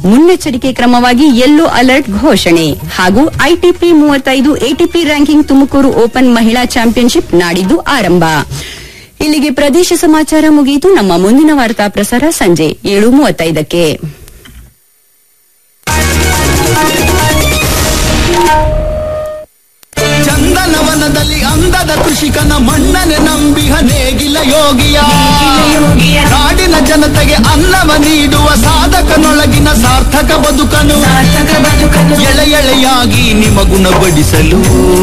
ಮುನ್ನೆಚ್ಚರಿಕೆ ಕ್ರಮವಾಗಿ yellow alert ಘೋಷಣೆ ಹಾಗೂ ಐಟಿಪಿ ಮೂವತ್ತೈದು ಎಟಿಪಿ ರ್ಯಾಂಕಿಂಗ್ ತುಮಕೂರು ಓಪನ್ ಮಹಿಳಾ ಚಾಂಪಿಯನ್ಶಿಪ್ ನಾಡಿದ್ದು ಆರಂಭ ಇಲ್ಲಿಗೆ ಪ್ರದೇಶ ಸಮಾಚಾರ ಮುಗಿಯಿತು ನಮ್ಮ ಮುಂದಿನ ವಾರ್ತಾ ಪ್ರಸಾರ ಸಂಜೆ ಏಳು ಮೂವತ್ತೈದಕ್ಕೆ ಚಂದನವನದಲ್ಲಿ ಅಂದದ ಕೃಷಿಕನ ಮಣ್ಣನೆ ನಂಬಿಹ ನೇಗಿಲ ಯೋಗಿಯ ನಾಡಿನ ಜನತೆಗೆ ಅನ್ನವ ನೀಡುವ ಸಾಧಕನೊಳಗಿನ ಸಾರ್ಥಕ ಬದುಕನು ಎಳೆ ಎಳೆಯಾಗಿ ನಿಮಗುಣಗೊಳಿಸಲು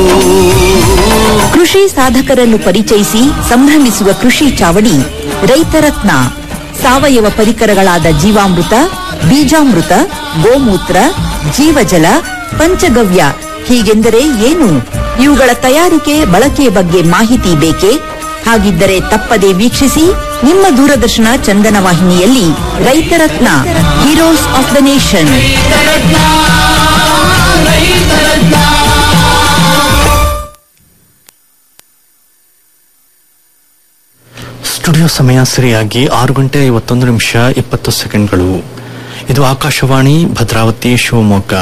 ಕೃಷಿ ಸಾಧಕರನ್ನು ಪರಿಚಯಿಸಿ ಸಂಭ್ರಮಿಸುವ ಕೃಷಿ ಚಾವಡಿ ರೈತರತ್ನ ಸಾವಯವ ಪರಿಕರಗಳಾದ ಜೀವಾಮೃತ ಬೀಜಾಮೃತ ಗೋಮೂತ್ರ ಜೀವಜಲ ಪಂಚಗವ್ಯ ಹೀಗೆಂದರೆ ಏನು ಇವುಗಳ ತಯಾರಿಕೆ ಬಳಕೆಯ ಬಗ್ಗೆ ಮಾಹಿತಿ ಬೇಕೇ ಹಾಗಿದ್ದರೆ ತಪ್ಪದೆ ವೀಕ್ಷಿಸಿ ನಿಮ್ಮ ದೂರದರ್ಶನ ಚಂದನ ವಾಹಿನಿಯಲ್ಲಿ ರೈತರತ್ನ heroes of the nation studio ಸಮಯ ಸರಿಯಾಗಿ ಆರು ಗಂಟೆ ಐವತ್ತೊಂದು ನಿಮಿಷ ಇಪ್ಪತ್ತು ಸೆಕೆಂಡ್ಗಳು ಇದು ಆಕಾಶವಾಣಿ ಭದ್ರಾವತಿ ಶಿವಮೊಗ್ಗ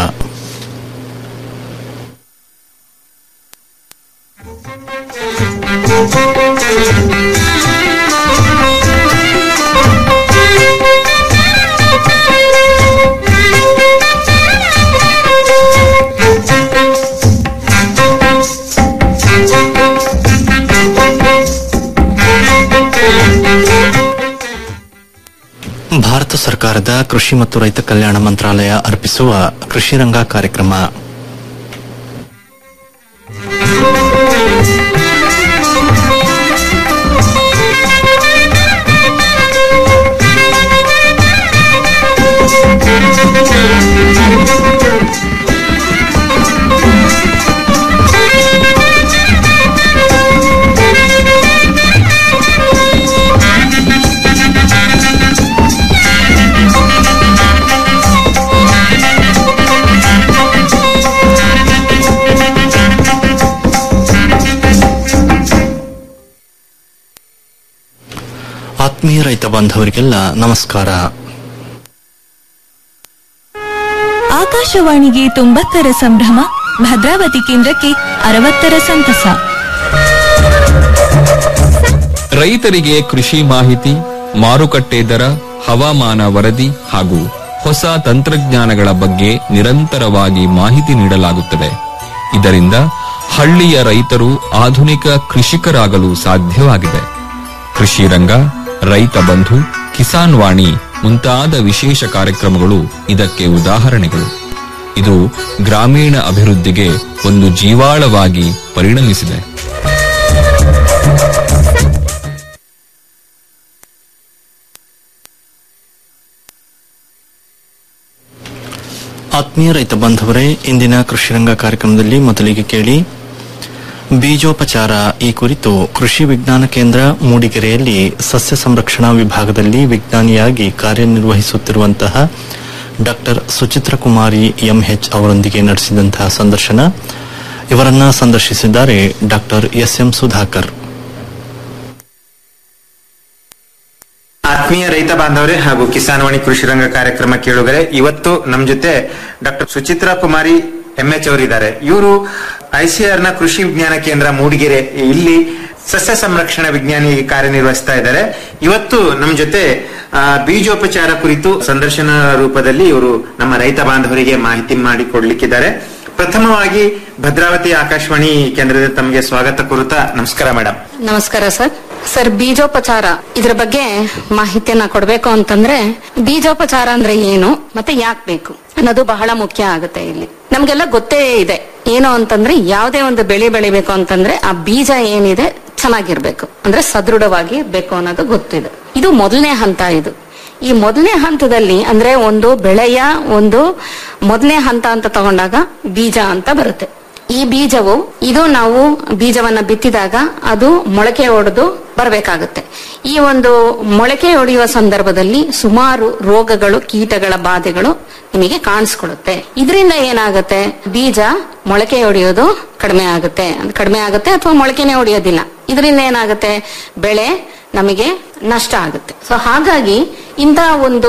ಭಾರತ ಸರ್ಕಾರದ ಕೃಷಿ ಮತ್ತು ರೈತ ಕಲ್ಯಾಣ ಮಂತ್ರಾಲಯ ಅರ್ಪಿಸುವ ಕೃಷಿ ರಂಗ ಕಾರ್ಯಕ್ರಮ ಆತ್ಮೀಯ ರೈತ ಬಾಂಧವರಿಗೆಲ್ಲ ನಮಸ್ಕಾರ ಆಕಾಶವಾಣಿಗೆ ತೊಂಬತ್ತರ ಸಂಭ್ರಮ ಭದ್ರಾವತಿ ಕೇಂದ್ರಕ್ಕೆ ಅರವತ್ತರ ಸಂತಸ ರೈತರಿಗೆ ಕೃಷಿ ಮಾಹಿತಿ ಮಾರುಕಟ್ಟೆ ದರ ಹವಾಮಾನ ವರದಿ ಹಾಗೂ ಹೊಸ ತಂತ್ರಜ್ಞಾನಗಳ ಬಗ್ಗೆ ನಿರಂತರವಾಗಿ ಮಾಹಿತಿ ನೀಡಲಾಗುತ್ತದೆ ಇದರಿಂದ ಹಳ್ಳಿಯ ರೈತರು ಆಧುನಿಕ ಕೃಷಿಕರಾಗಲು ಸಾಧ್ಯವಾಗಿದೆ ಕೃಷಿ ರಂಗ ರೈತ ಬಂಧು ಕಿಸಾನ್ ವಾಣಿ ಮುಂತಾದ ವಿಶೇಷ ಕಾರ್ಯಕ್ರಮಗಳು ಇದಕ್ಕೆ ಉದಾಹರಣೆಗಳು ಇದು ಗ್ರಾಮೀಣ ಅಭಿವೃದ್ಧಿಗೆ ಒಂದು ಜೀವಾಳವಾಗಿ ಪರಿಣಮಿಸಿದೆ ಆತ್ಮೀಯ ರೈತ ಬಾಂಧವರೇ ಇಂದಿನ ಕೃಷಿ ರಂಗ ಕಾರ್ಯಕ್ರಮದಲ್ಲಿ ಮೊದಲಿಗೆ ಕೇಳಿ ಬೀಜೋಪಚಾರ ಈ ಕುರಿತು ಕೃಷಿ ವಿಜ್ಞಾನ ಕೇಂದ್ರ ಮೂಡಿಗೆರೆಯಲ್ಲಿ ಸಸ್ಯ ಸಂರಕ್ಷಣಾ ವಿಭಾಗದಲ್ಲಿ ವಿಜ್ಞಾನಿಯಾಗಿ ಕಾರ್ಯನಿರ್ವಹಿಸುತ್ತಿರುವಂತಹ ಡಾಕ್ಟರ್ ಸುಚಿತ್ರ ಕುಮಾರಿ ಎಂಎಚ್ ಅವರೊಂದಿಗೆ ನಡೆಸಿದಂತಹ ಸಂದರ್ಶನ ಇವರನ್ನ ಸಂದರ್ಶಿಸಿದ್ದಾರೆ ಡಾಕ್ಟರ್ ಎಸ್ ಎಂ ಸುಧಾಕರ್ ಆತ್ಮೀಯ ರೈತ ಬಾಂಧವರೇ ಹಾಗೂ ಕಿಸಾನ್ ವಾಣಿ ಕೃಷಿ ರಂಗ ಕಾರ್ಯಕ್ರಮ ಕೇಳುಗರೆ ಇವತ್ತು ನಮ್ ಜೊತೆ ಡಾಕ್ಟರ್ ಸುಚಿತ್ರಾ ಕುಮಾರಿ ಎಂಎಚ್ ಅವರಿದ್ದಾರೆ ಇವರು ಐಸಿಆರ್ ನ ಕೃಷಿ ವಿಜ್ಞಾನ ಕೇಂದ್ರ ಮೂಡಿಗೆರೆ ಇಲ್ಲಿ ಸಸ್ಯ ಸಂರಕ್ಷಣಾ ವಿಜ್ಞಾನಿ ಕಾರ್ಯನಿರ್ವಹಿಸ್ತಾ ಇದ್ದಾರೆ ಇವತ್ತು ನಮ್ ಜೊತೆ ಆ, ಬೀಜೋಪಚಾರ ಕುರಿತು ಸಂದರ್ಶನ ರೂಪದಲ್ಲಿ ಇವರು ನಮ್ಮ ರೈತ ಬಾಂಧವರಿಗೆ ಮಾಹಿತಿ ಮಾಡಿಕೊಡ್ಲಿಕ್ಕಿದ್ದಾರೆ ಪ್ರಥಮವಾಗಿ ಭದ್ರಾವತಿ ಆಕಾಶವಾಣಿ ಕೇಂದ್ರದ ತಮಗೆ ಸ್ವಾಗತ ಕೋರುತ್ತಾ ನಮಸ್ಕಾರ ಮೇಡಮ್ ನಮಸ್ಕಾರ ಸರ್ ಸರ್ ಬೀಜೋಪಚಾರ ಇದ್ರ ಬಗ್ಗೆ ಮಾಹಿತಿಯನ್ನ ಕೊಡ್ಬೇಕು ಅಂತಂದ್ರೆ ಬೀಜೋಪಚಾರ ಅಂದ್ರೆ ಏನು ಮತ್ತೆ ಯಾಕೆ ಬೇಕು ಅನ್ನೋದು ಬಹಳ ಮುಖ್ಯ ಆಗುತ್ತೆ ಇಲ್ಲಿ ನಮ್ಗೆಲ್ಲ ಗೊತ್ತೇ ಇದೆ ಏನು ಅಂತಂದ್ರೆ ಯಾವುದೇ ಒಂದು ಬೆಳೆ ಬೆಳಿಬೇಕು ಅಂತಂದ್ರೆ ಆ ಬೀಜ ಏನಿದೆ ಚೆನ್ನಾಗಿರ್ಬೇಕು ಅಂದ್ರೆ ಸದೃಢವಾಗಿ ಬೇಕು ಅನ್ನೋದು ಗೊತ್ತಿದೆ ಇದು ಮೊದಲನೇ ಹಂತ ಇದು ಈ ಮೊದಲನೇ ಹಂತದಲ್ಲಿ ಅಂದ್ರೆ ಒಂದು ಬೆಳೆಯ ಒಂದು ಮೊದಲನೇ ಹಂತ ಅಂತ ತಗೊಂಡಾಗ ಬೀಜ ಅಂತ ಬರುತ್ತೆ ಈ ಬೀಜವು ಇದು ನಾವು ಬೀಜವನ್ನ ಬಿತ್ತಿದಾಗ ಅದು ಮೊಳಕೆ ಒಡೆದು ಬರಬೇಕಾಗುತ್ತೆ ಈ ಒಂದು ಮೊಳಕೆ ಒಡೆಯುವ ಸಂದರ್ಭದಲ್ಲಿ ಸುಮಾರು ರೋಗಗಳು ಕೀಟಗಳ ಬಾಧೆಗಳು ನಿಮಗೆ ಕಾಣಿಸ್ಕೊಳ್ಳುತ್ತೆ ಇದರಿಂದ ಏನಾಗುತ್ತೆ ಬೀಜ ಮೊಳಕೆ ಒಡೆಯೋದು ಕಡಿಮೆ ಆಗುತ್ತೆ ಅಂದ್ರೆ ಕಡಿಮೆ ಆಗುತ್ತೆ ಅಥವಾ ಮೊಳಕೆನೆ ಒಡೆಯೋದಿಲ್ಲ ಇದರಿಂದ ಏನಾಗುತ್ತೆ ಬೆಳೆ ನಮಗೆ ನಷ್ಟ ಆಗುತ್ತೆ ಸೊ ಹಾಗಾಗಿ ಇಂತಹ ಒಂದು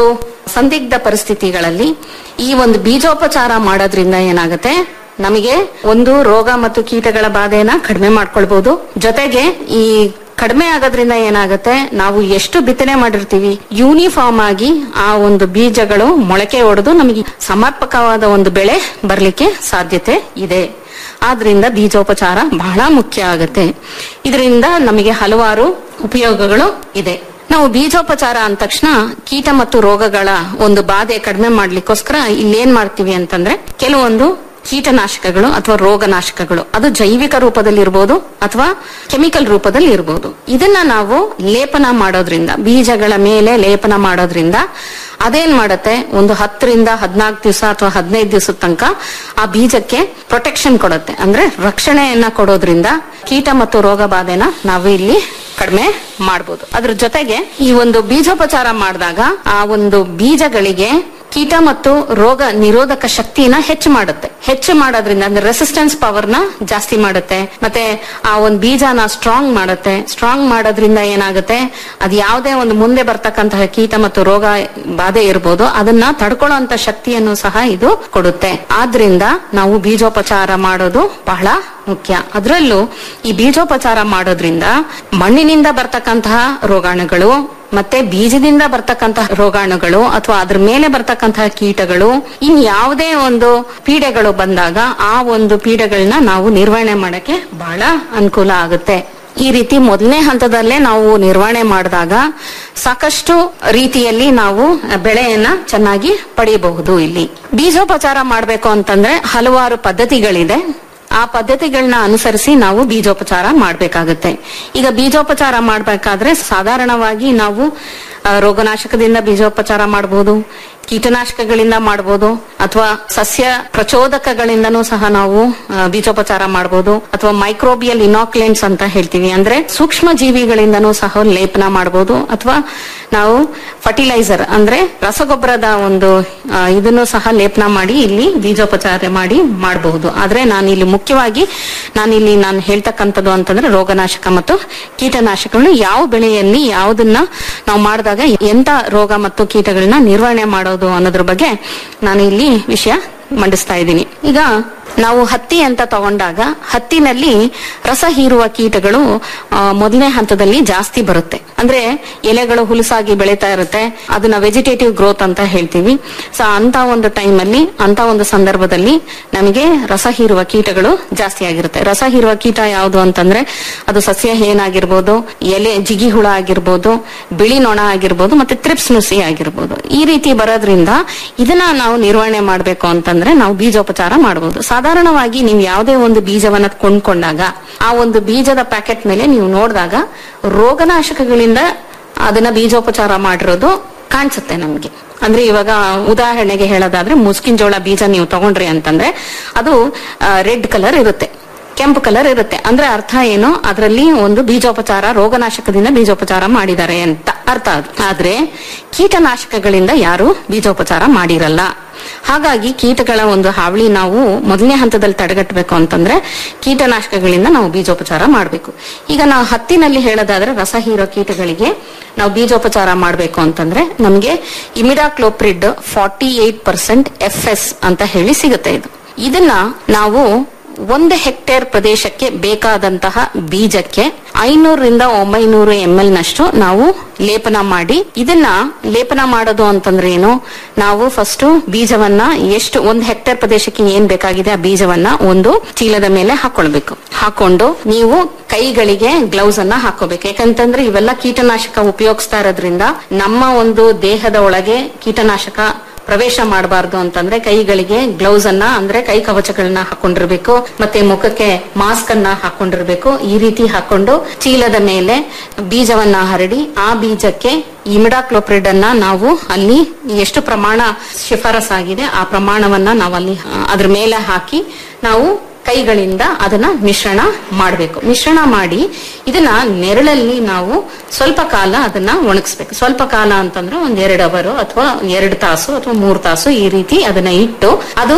ಸಂದಿಗ್ಧ ಪರಿಸ್ಥಿತಿಗಳಲ್ಲಿ ಈ ಒಂದು ಬೀಜೋಪಚಾರ ಮಾಡೋದ್ರಿಂದ ಏನಾಗುತ್ತೆ ನಮಗೆ ಒಂದು ರೋಗ ಮತ್ತು ಕೀಟಗಳ ಬಾಧೆನ ಕಡಿಮೆ ಮಾಡ್ಕೊಳ್ಬಹುದು ಜೊತೆಗೆ ಈ ಕಡಿಮೆ ಆಗೋದ್ರಿಂದ ಏನಾಗುತ್ತೆ ನಾವು ಎಷ್ಟು ಬಿತ್ತನೆ ಮಾಡಿರ್ತೀವಿ ಯೂನಿಫಾರ್ಮ್ ಆಗಿ ಆ ಒಂದು ಬೀಜಗಳು ಮೊಳಕೆ ಹೊಡೆದು ನಮಗೆ ಸಮರ್ಪಕವಾದ ಒಂದು ಬೆಳೆ ಬರ್ಲಿಕ್ಕೆ ಸಾಧ್ಯತೆ ಇದೆ ಆದ್ರಿಂದ ಬೀಜೋಪಚಾರ ಬಹಳ ಮುಖ್ಯ ಆಗುತ್ತೆ ಇದರಿಂದ ನಮಗೆ ಹಲವಾರು ಉಪಯೋಗಗಳು ಇದೆ ನಾವು ಬೀಜೋಪಚಾರ ಅಂದ ತಕ್ಷಣ ಕೀಟ ಮತ್ತು ರೋಗಗಳ ಒಂದು ಬಾಧೆ ಕಡಿಮೆ ಮಾಡ್ಲಿಕ್ಕೋಸ್ಕರ ಇಲ್ಲೇನ್ ಮಾಡ್ತೀವಿ ಅಂತಂದ್ರೆ ಕೆಲವೊಂದು ಕೀಟನಾಶಕಗಳು ಅಥವಾ ರೋಗನಾಶಕಗಳು ಅದು ಜೈವಿಕ ರೂಪದಲ್ಲಿ ಇರಬಹುದು ಅಥವಾ ಕೆಮಿಕಲ್ ರೂಪದಲ್ಲಿ ಇರಬಹುದು ಇದನ್ನ ನಾವು ಲೇಪನ ಮಾಡೋದ್ರಿಂದ ಬೀಜಗಳ ಮೇಲೆ ಲೇಪನ ಮಾಡೋದ್ರಿಂದ ಅದೇನ್ ಮಾಡುತ್ತೆ ಒಂದು ಹತ್ತರಿಂದ ಹದಿನಾಲ್ಕು ದಿವಸ ಅಥವಾ ಹದಿನೈದು ದಿವಸದ ತನಕ ಆ ಬೀಜಕ್ಕೆ ಪ್ರೊಟೆಕ್ಷನ್ ಕೊಡುತ್ತೆ ಅಂದ್ರೆ ರಕ್ಷಣೆಯನ್ನ ಕೊಡೋದ್ರಿಂದ ಕೀಟ ಮತ್ತು ರೋಗ ಬಾಧೆನ ನಾವು ಇಲ್ಲಿ ಕಡಿಮೆ ಮಾಡಬಹುದು ಅದ್ರ ಜೊತೆಗೆ ಈ ಒಂದು ಬೀಜೋಪಚಾರ ಮಾಡಿದಾಗ ಆ ಒಂದು ಬೀಜಗಳಿಗೆ ಕೀಟ ಮತ್ತು ರೋಗ ನಿರೋಧಕ ಶಕ್ತಿನ ಹೆಚ್ಚು ಮಾಡುತ್ತೆ ಹೆಚ್ಚು ಮಾಡೋದ್ರಿಂದ ಅಂದ್ರೆ ರೆಸಿಸ್ಟೆನ್ಸ್ ಪವರ್ ನ ಜಾಸ್ತಿ ಮಾಡುತ್ತೆ ಮತ್ತೆ ಆ ಒಂದು ಬೀಜನ ಸ್ಟ್ರಾಂಗ್ ಮಾಡುತ್ತೆ ಸ್ಟ್ರಾಂಗ್ ಮಾಡೋದ್ರಿಂದ ಏನಾಗುತ್ತೆ ಅದು ಯಾವುದೇ ಒಂದು ಮುಂದೆ ಬರ್ತಕ್ಕಂತಹ ಕೀಟ ಮತ್ತು ರೋಗ ಬಾಧೆ ಇರ್ಬೋದು ಅದನ್ನ ತಡ್ಕೊಳ್ಳುವಂತ ಶಕ್ತಿಯನ್ನು ಸಹ ಇದು ಕೊಡುತ್ತೆ ಆದ್ರಿಂದ ನಾವು ಬೀಜೋಪಚಾರ ಮಾಡೋದು ಬಹಳ ಮುಖ್ಯ ಅದರಲ್ಲೂ ಈ ಬೀಜೋಪಚಾರ ಮಾಡೋದ್ರಿಂದ ಮಣ್ಣಿನಿಂದ ಬರ್ತಕ್ಕಂತಹ ರೋಗಾಣುಗಳು ಮತ್ತೆ ಬೀಜದಿಂದ ಬರ್ತಕ್ಕಂತಹ ರೋಗಾಣುಗಳು ಅಥವಾ ಅದ್ರ ಮೇಲೆ ಬರ್ತಕ್ಕಂತಹ ಕೀಟಗಳು ಇನ್ ಯಾವುದೇ ಒಂದು ಪೀಡೆಗಳು ಬಂದಾಗ ಆ ಒಂದು ಪೀಡೆಗಳನ್ನ ನಾವು ನಿರ್ವಹಣೆ ಮಾಡಕ್ಕೆ ಬಹಳ ಅನುಕೂಲ ಆಗುತ್ತೆ ಈ ರೀತಿ ಮೊದಲನೇ ಹಂತದಲ್ಲೇ ನಾವು ನಿರ್ವಹಣೆ ಮಾಡಿದಾಗ ಸಾಕಷ್ಟು ರೀತಿಯಲ್ಲಿ ನಾವು ಬೆಳೆಯನ್ನ ಚೆನ್ನಾಗಿ ಪಡೆಯಬಹುದು ಇಲ್ಲಿ ಬೀಜೋಪಚಾರ ಮಾಡಬೇಕು ಅಂತಂದ್ರೆ ಹಲವಾರು ಪದ್ಧತಿಗಳಿದೆ ಆ ಪದ್ಧತಿಗಳನ್ನ ಅನುಸರಿಸಿ ನಾವು ಬೀಜೋಪಚಾರ ಮಾಡಬೇಕಾಗುತ್ತೆ ಈಗ ಬೀಜೋಪಚಾರ ಮಾಡಬೇಕಾದ್ರೆ ಸಾಧಾರಣವಾಗಿ ನಾವು ಆ, ರೋಗನಾಶಕದಿಂದ ಬೀಜೋಪಚಾರ ಮಾಡಬಹುದು ಕೀಟನಾಶಕಗಳಿಂದ ಮಾಡಬಹುದು ಅಥವಾ ಸಸ್ಯ ಪ್ರಚೋದಕಗಳಿಂದನೂ ಸಹ ನಾವು ಆ, ಬೀಜೋಪಚಾರ ಮಾಡಬಹುದು ಅಥವಾ ಮೈಕ್ರೋಬಿಯಲ್ ಇನಾಕ್ಲೆಂಟ್ಸ್ ಅಂತ ಹೇಳ್ತೀವಿ ಅಂದ್ರೆ ಸೂಕ್ಷ್ಮ ಜೀವಿಗಳಿಂದನೂ ಸಹ ಲೇಪನ ಮಾಡಬಹುದು ಅಥವಾ ನಾವು ಫರ್ಟಿಲೈಸರ್ ಅಂದ್ರೆ ರಸಗೊಬ್ಬರದ ಒಂದು ಆ, ಇದನ್ನು ಸಹ ಲೇಪನ ಮಾಡಿ ಇಲ್ಲಿ ಬೀಜೋಪಚಾರ ಮಾಡಿ ಮಾಡಬಹುದು ಆದ್ರೆ ನಾನು ಇಲ್ಲಿ ಮುಖ್ಯವಾಗಿ ನಾನು ಇಲ್ಲಿ ನಾನು ಹೇಳ್ತಕ್ಕಂಥದ್ದು ಅಂತಂದ್ರೆ ರೋಗನಾಶಕ ಮತ್ತು ಕೀಟನಾಶಕಗಳು ಯಾವ ಬೆಳೆಯಲ್ಲಿ ಯಾವುದನ್ನ ನಾವು ಮಾಡಿದಾಗ ಎಂತ ರೋಗ ಮತ್ತು ಕೀಟಗಳನ್ನ ನಿರ್ವಹಣೆ ಮಾಡೋದು ಅನ್ನೋದ್ರ ಬಗ್ಗೆ ನಾನು ಇಲ್ಲಿ ವಿಷಯ ಮಂಡಿಸ್ತಾ ಇದ್ದೀನಿ ಈಗ ನಾವು ಹತ್ತಿ ಅಂತ ತಗೊಂಡಾಗ ಹತ್ತಿನಲ್ಲಿ ರಸ ಹೀರುವ ಕೀಟಗಳು ಆ, ಮೊದಲನೇ ಹಂತದಲ್ಲಿ ಜಾಸ್ತಿ ಬರುತ್ತೆ ಅಂದ್ರೆ ಎಲೆಗಳು ಹುಲಸಾಗಿ ಬೆಳೀತಾ ಇರುತ್ತೆ ಅದನ್ನ ವೆಜಿಟೇಟಿವ್ ಗ್ರೋತ್ ಅಂತ ಹೇಳ್ತೀವಿ ಸೊ ಅಂತ ಒಂದು ಟೈಮ್ ಅಲ್ಲಿ ಅಂತ ಒಂದು ಸಂದರ್ಭದಲ್ಲಿ ನಮಗೆ ರಸ ಹೀರುವ ಕೀಟಗಳು ಜಾಸ್ತಿ ಆಗಿರುತ್ತೆ ರಸ ಹೀರುವ ಕೀಟ ಯಾವುದು ಅಂತಂದ್ರೆ ಅದು ಸಸ್ಯ ಏನಾಗಿರ್ಬೋದು ಎಲೆ ಜಿಗಿ ಹುಳ ಆಗಿರ್ಬೋದು ಬಿಳಿ ನೊಣ ಆಗಿರ್ಬೋದು ಮತ್ತೆ ತ್ರಿಪ್ಸ್ ನುಸಿ ಆಗಿರ್ಬೋದು ಈ ರೀತಿ ಬರೋದ್ರಿಂದ ಇದನ್ನ ನಾವು ನಿರ್ವಹಣೆ ಮಾಡಬೇಕು ಅಂತಂದ್ರೆ ನಾವು ಬೀಜೋಪಚಾರ ಮಾಡಬಹುದು ಸಾಧಾರಣವಾಗಿ ನೀವು ಯಾವುದೇ ಒಂದು ಬೀಜವನ್ನ ಕೊಂಡ್ಕೊಂಡಾಗ ಆ ಒಂದು ಬೀಜದ ಪ್ಯಾಕೆಟ್ ಮೇಲೆ ನೀವು ನೋಡಿದಾಗ ರೋಗನಾಶಕಗಳಿಂದ ಅದನ್ನ ಬೀಜೋಪಚಾರ ಮಾಡಿರೋದು ಕಾಣಿಸುತ್ತೆ ನಮ್ಗೆ ಅಂದ್ರೆ ಇವಾಗ ಉದಾಹರಣೆಗೆ ಹೇಳೋದಾದ್ರೆ ಮುಸ್ಕಿನ ಜೋಳ ಬೀಜ ನೀವು ತಗೊಂಡ್ರಿ ಅಂತಂದ್ರೆ ಅದು ರೆಡ್ ಕಲರ್ ಇರುತ್ತೆ ಕೆಂಪು ಕಲರ್ ಇರುತ್ತೆ ಅಂದ್ರೆ ಅರ್ಥ ಏನು ಅದರಲ್ಲಿ ಒಂದು ಬೀಜೋಪಚಾರ ರೋಗನಾಶಕದಿಂದ ಬೀಜೋಪಚಾರ ಮಾಡಿದ್ದಾರೆ ಅಂತ ಅರ್ಥ ಅದು ಆದ್ರೆ ಕೀಟನಾಶಕಗಳಿಂದ ಯಾರು ಬೀಜೋಪಚಾರ ಮಾಡಿರಲ್ಲ ಹಾಗಾಗಿ ಕೀಟಗಳ ಒಂದು ಹಾವಳಿ ನಾವು ಮೊದಲನೇ ಹಂತದಲ್ಲಿ ತಡೆಗಟ್ಟಬೇಕು ಅಂತಂದ್ರೆ ಕೀಟನಾಶಕಗಳಿಂದ ನಾವು ಬೀಜೋಪಚಾರ ಮಾಡಬೇಕು ಈಗ ನಾವು ಹತ್ತಿನಲ್ಲಿ ಹೇಳೋದಾದ್ರೆ ರಸ ಹೀರೋ ಕೀಟಗಳಿಗೆ ನಾವು ಬೀಜೋಪಚಾರ ಮಾಡಬೇಕು ಅಂತಂದ್ರೆ ನಮಗೆ imidacloprid forty eight percent F S ಅಂತ ಹೇಳಿ ಸಿಗುತ್ತೆ ಇದು ಇದನ್ನ ನಾವು ಒಂದು ಹೆಕ್ಟೇರ್ ಪ್ರದೇಶಕ್ಕೆ ಬೇಕಾದಂತಹ ಬೀಜಕ್ಕೆ ಐನೂರರಿಂದ ಒಂಬೈನೂರು ಎಂ ಎಲ್ ನಷ್ಟು ನಾವು ಲೇಪನ ಮಾಡಿ ಇದನ್ನ ಲೇಪನ ಮಾಡೋದು ಅಂತಂದ್ರೆ ಏನು ನಾವು ಫಸ್ಟ್ ಬೀಜವನ್ನ ಎಷ್ಟು ಒಂದು ಹೆಕ್ಟೇರ್ ಪ್ರದೇಶಕ್ಕೆ ಏನ್ ಬೇಕಾಗಿದೆ ಆ ಬೀಜವನ್ನ ಒಂದು ಚೀಲದ ಮೇಲೆ ಹಾಕೊಳ್ಬೇಕು ಹಾಕೊಂಡು ನೀವು ಕೈಗಳಿಗೆ ಗ್ಲೌಸ್ ಅನ್ನ ಹಾಕೋಬೇಕು ಯಾಕಂತಂದ್ರೆ ಇವೆಲ್ಲ ಕೀಟನಾಶಕ ಉಪಯೋಗಿಸ್ತಾ ಇರೋದ್ರಿಂದ ನಮ್ಮ ಒಂದು ದೇಹದ ಒಳಗೆ ಕೀಟನಾಶಕ ಪ್ರವೇಶ ಮಾಡಬಾರ್ದು ಅಂತಂದ್ರೆ ಕೈಗಳಿಗೆ ಗ್ಲೌಸ್ ಅನ್ನ ಅಂದ್ರೆ ಕೈ ಕವಚಗಳನ್ನ ಹಾಕೊಂಡಿರ್ಬೇಕು ಮತ್ತೆ ಮುಖಕ್ಕೆ ಮಾಸ್ಕ್ ಅನ್ನ ಹಾಕೊಂಡಿರ್ಬೇಕು ಈ ರೀತಿ ಹಾಕೊಂಡು ಚೀಲದ ಮೇಲೆ ಬೀಜವನ್ನ ಹರಡಿ ಆ ಬೀಜಕ್ಕೆ ಇಮಿಡಾಕ್ಲೋಪ್ರಿಡ್ ಅನ್ನ ನಾವು ಅಲ್ಲಿ ಎಷ್ಟು ಪ್ರಮಾಣ ಶಿಫಾರಸ್ ಆಗಿದೆ ಆ ಪ್ರಮಾಣವನ್ನ ನಾವು ಅಲ್ಲಿ ಆ, ಅದ್ರ ಮೇಲೆ ಹಾಕಿ ನಾವು ಕೈಗಳಿಂದ ಅದನ್ನ ಮಿಶ್ರಣ ಮಾಡಬೇಕು ಮಿಶ್ರಣ ಮಾಡಿ ಇದನ್ನ ನೆರಳಲ್ಲಿ ನಾವು ಸ್ವಲ್ಪ ಕಾಲ ಅದನ್ನ ಒಣಗಿಸ್ಬೇಕು ಸ್ವಲ್ಪ ಕಾಲ ಅಂತಂದ್ರೆ ಒಂದ್ ಎರಡು ಅವರು ಅಥವಾ ಎರಡು ತಾಸು ಅಥವಾ ಮೂರು ತಾಸು ಈ ರೀತಿ ಅದನ್ನ ಇಟ್ಟು ಅದು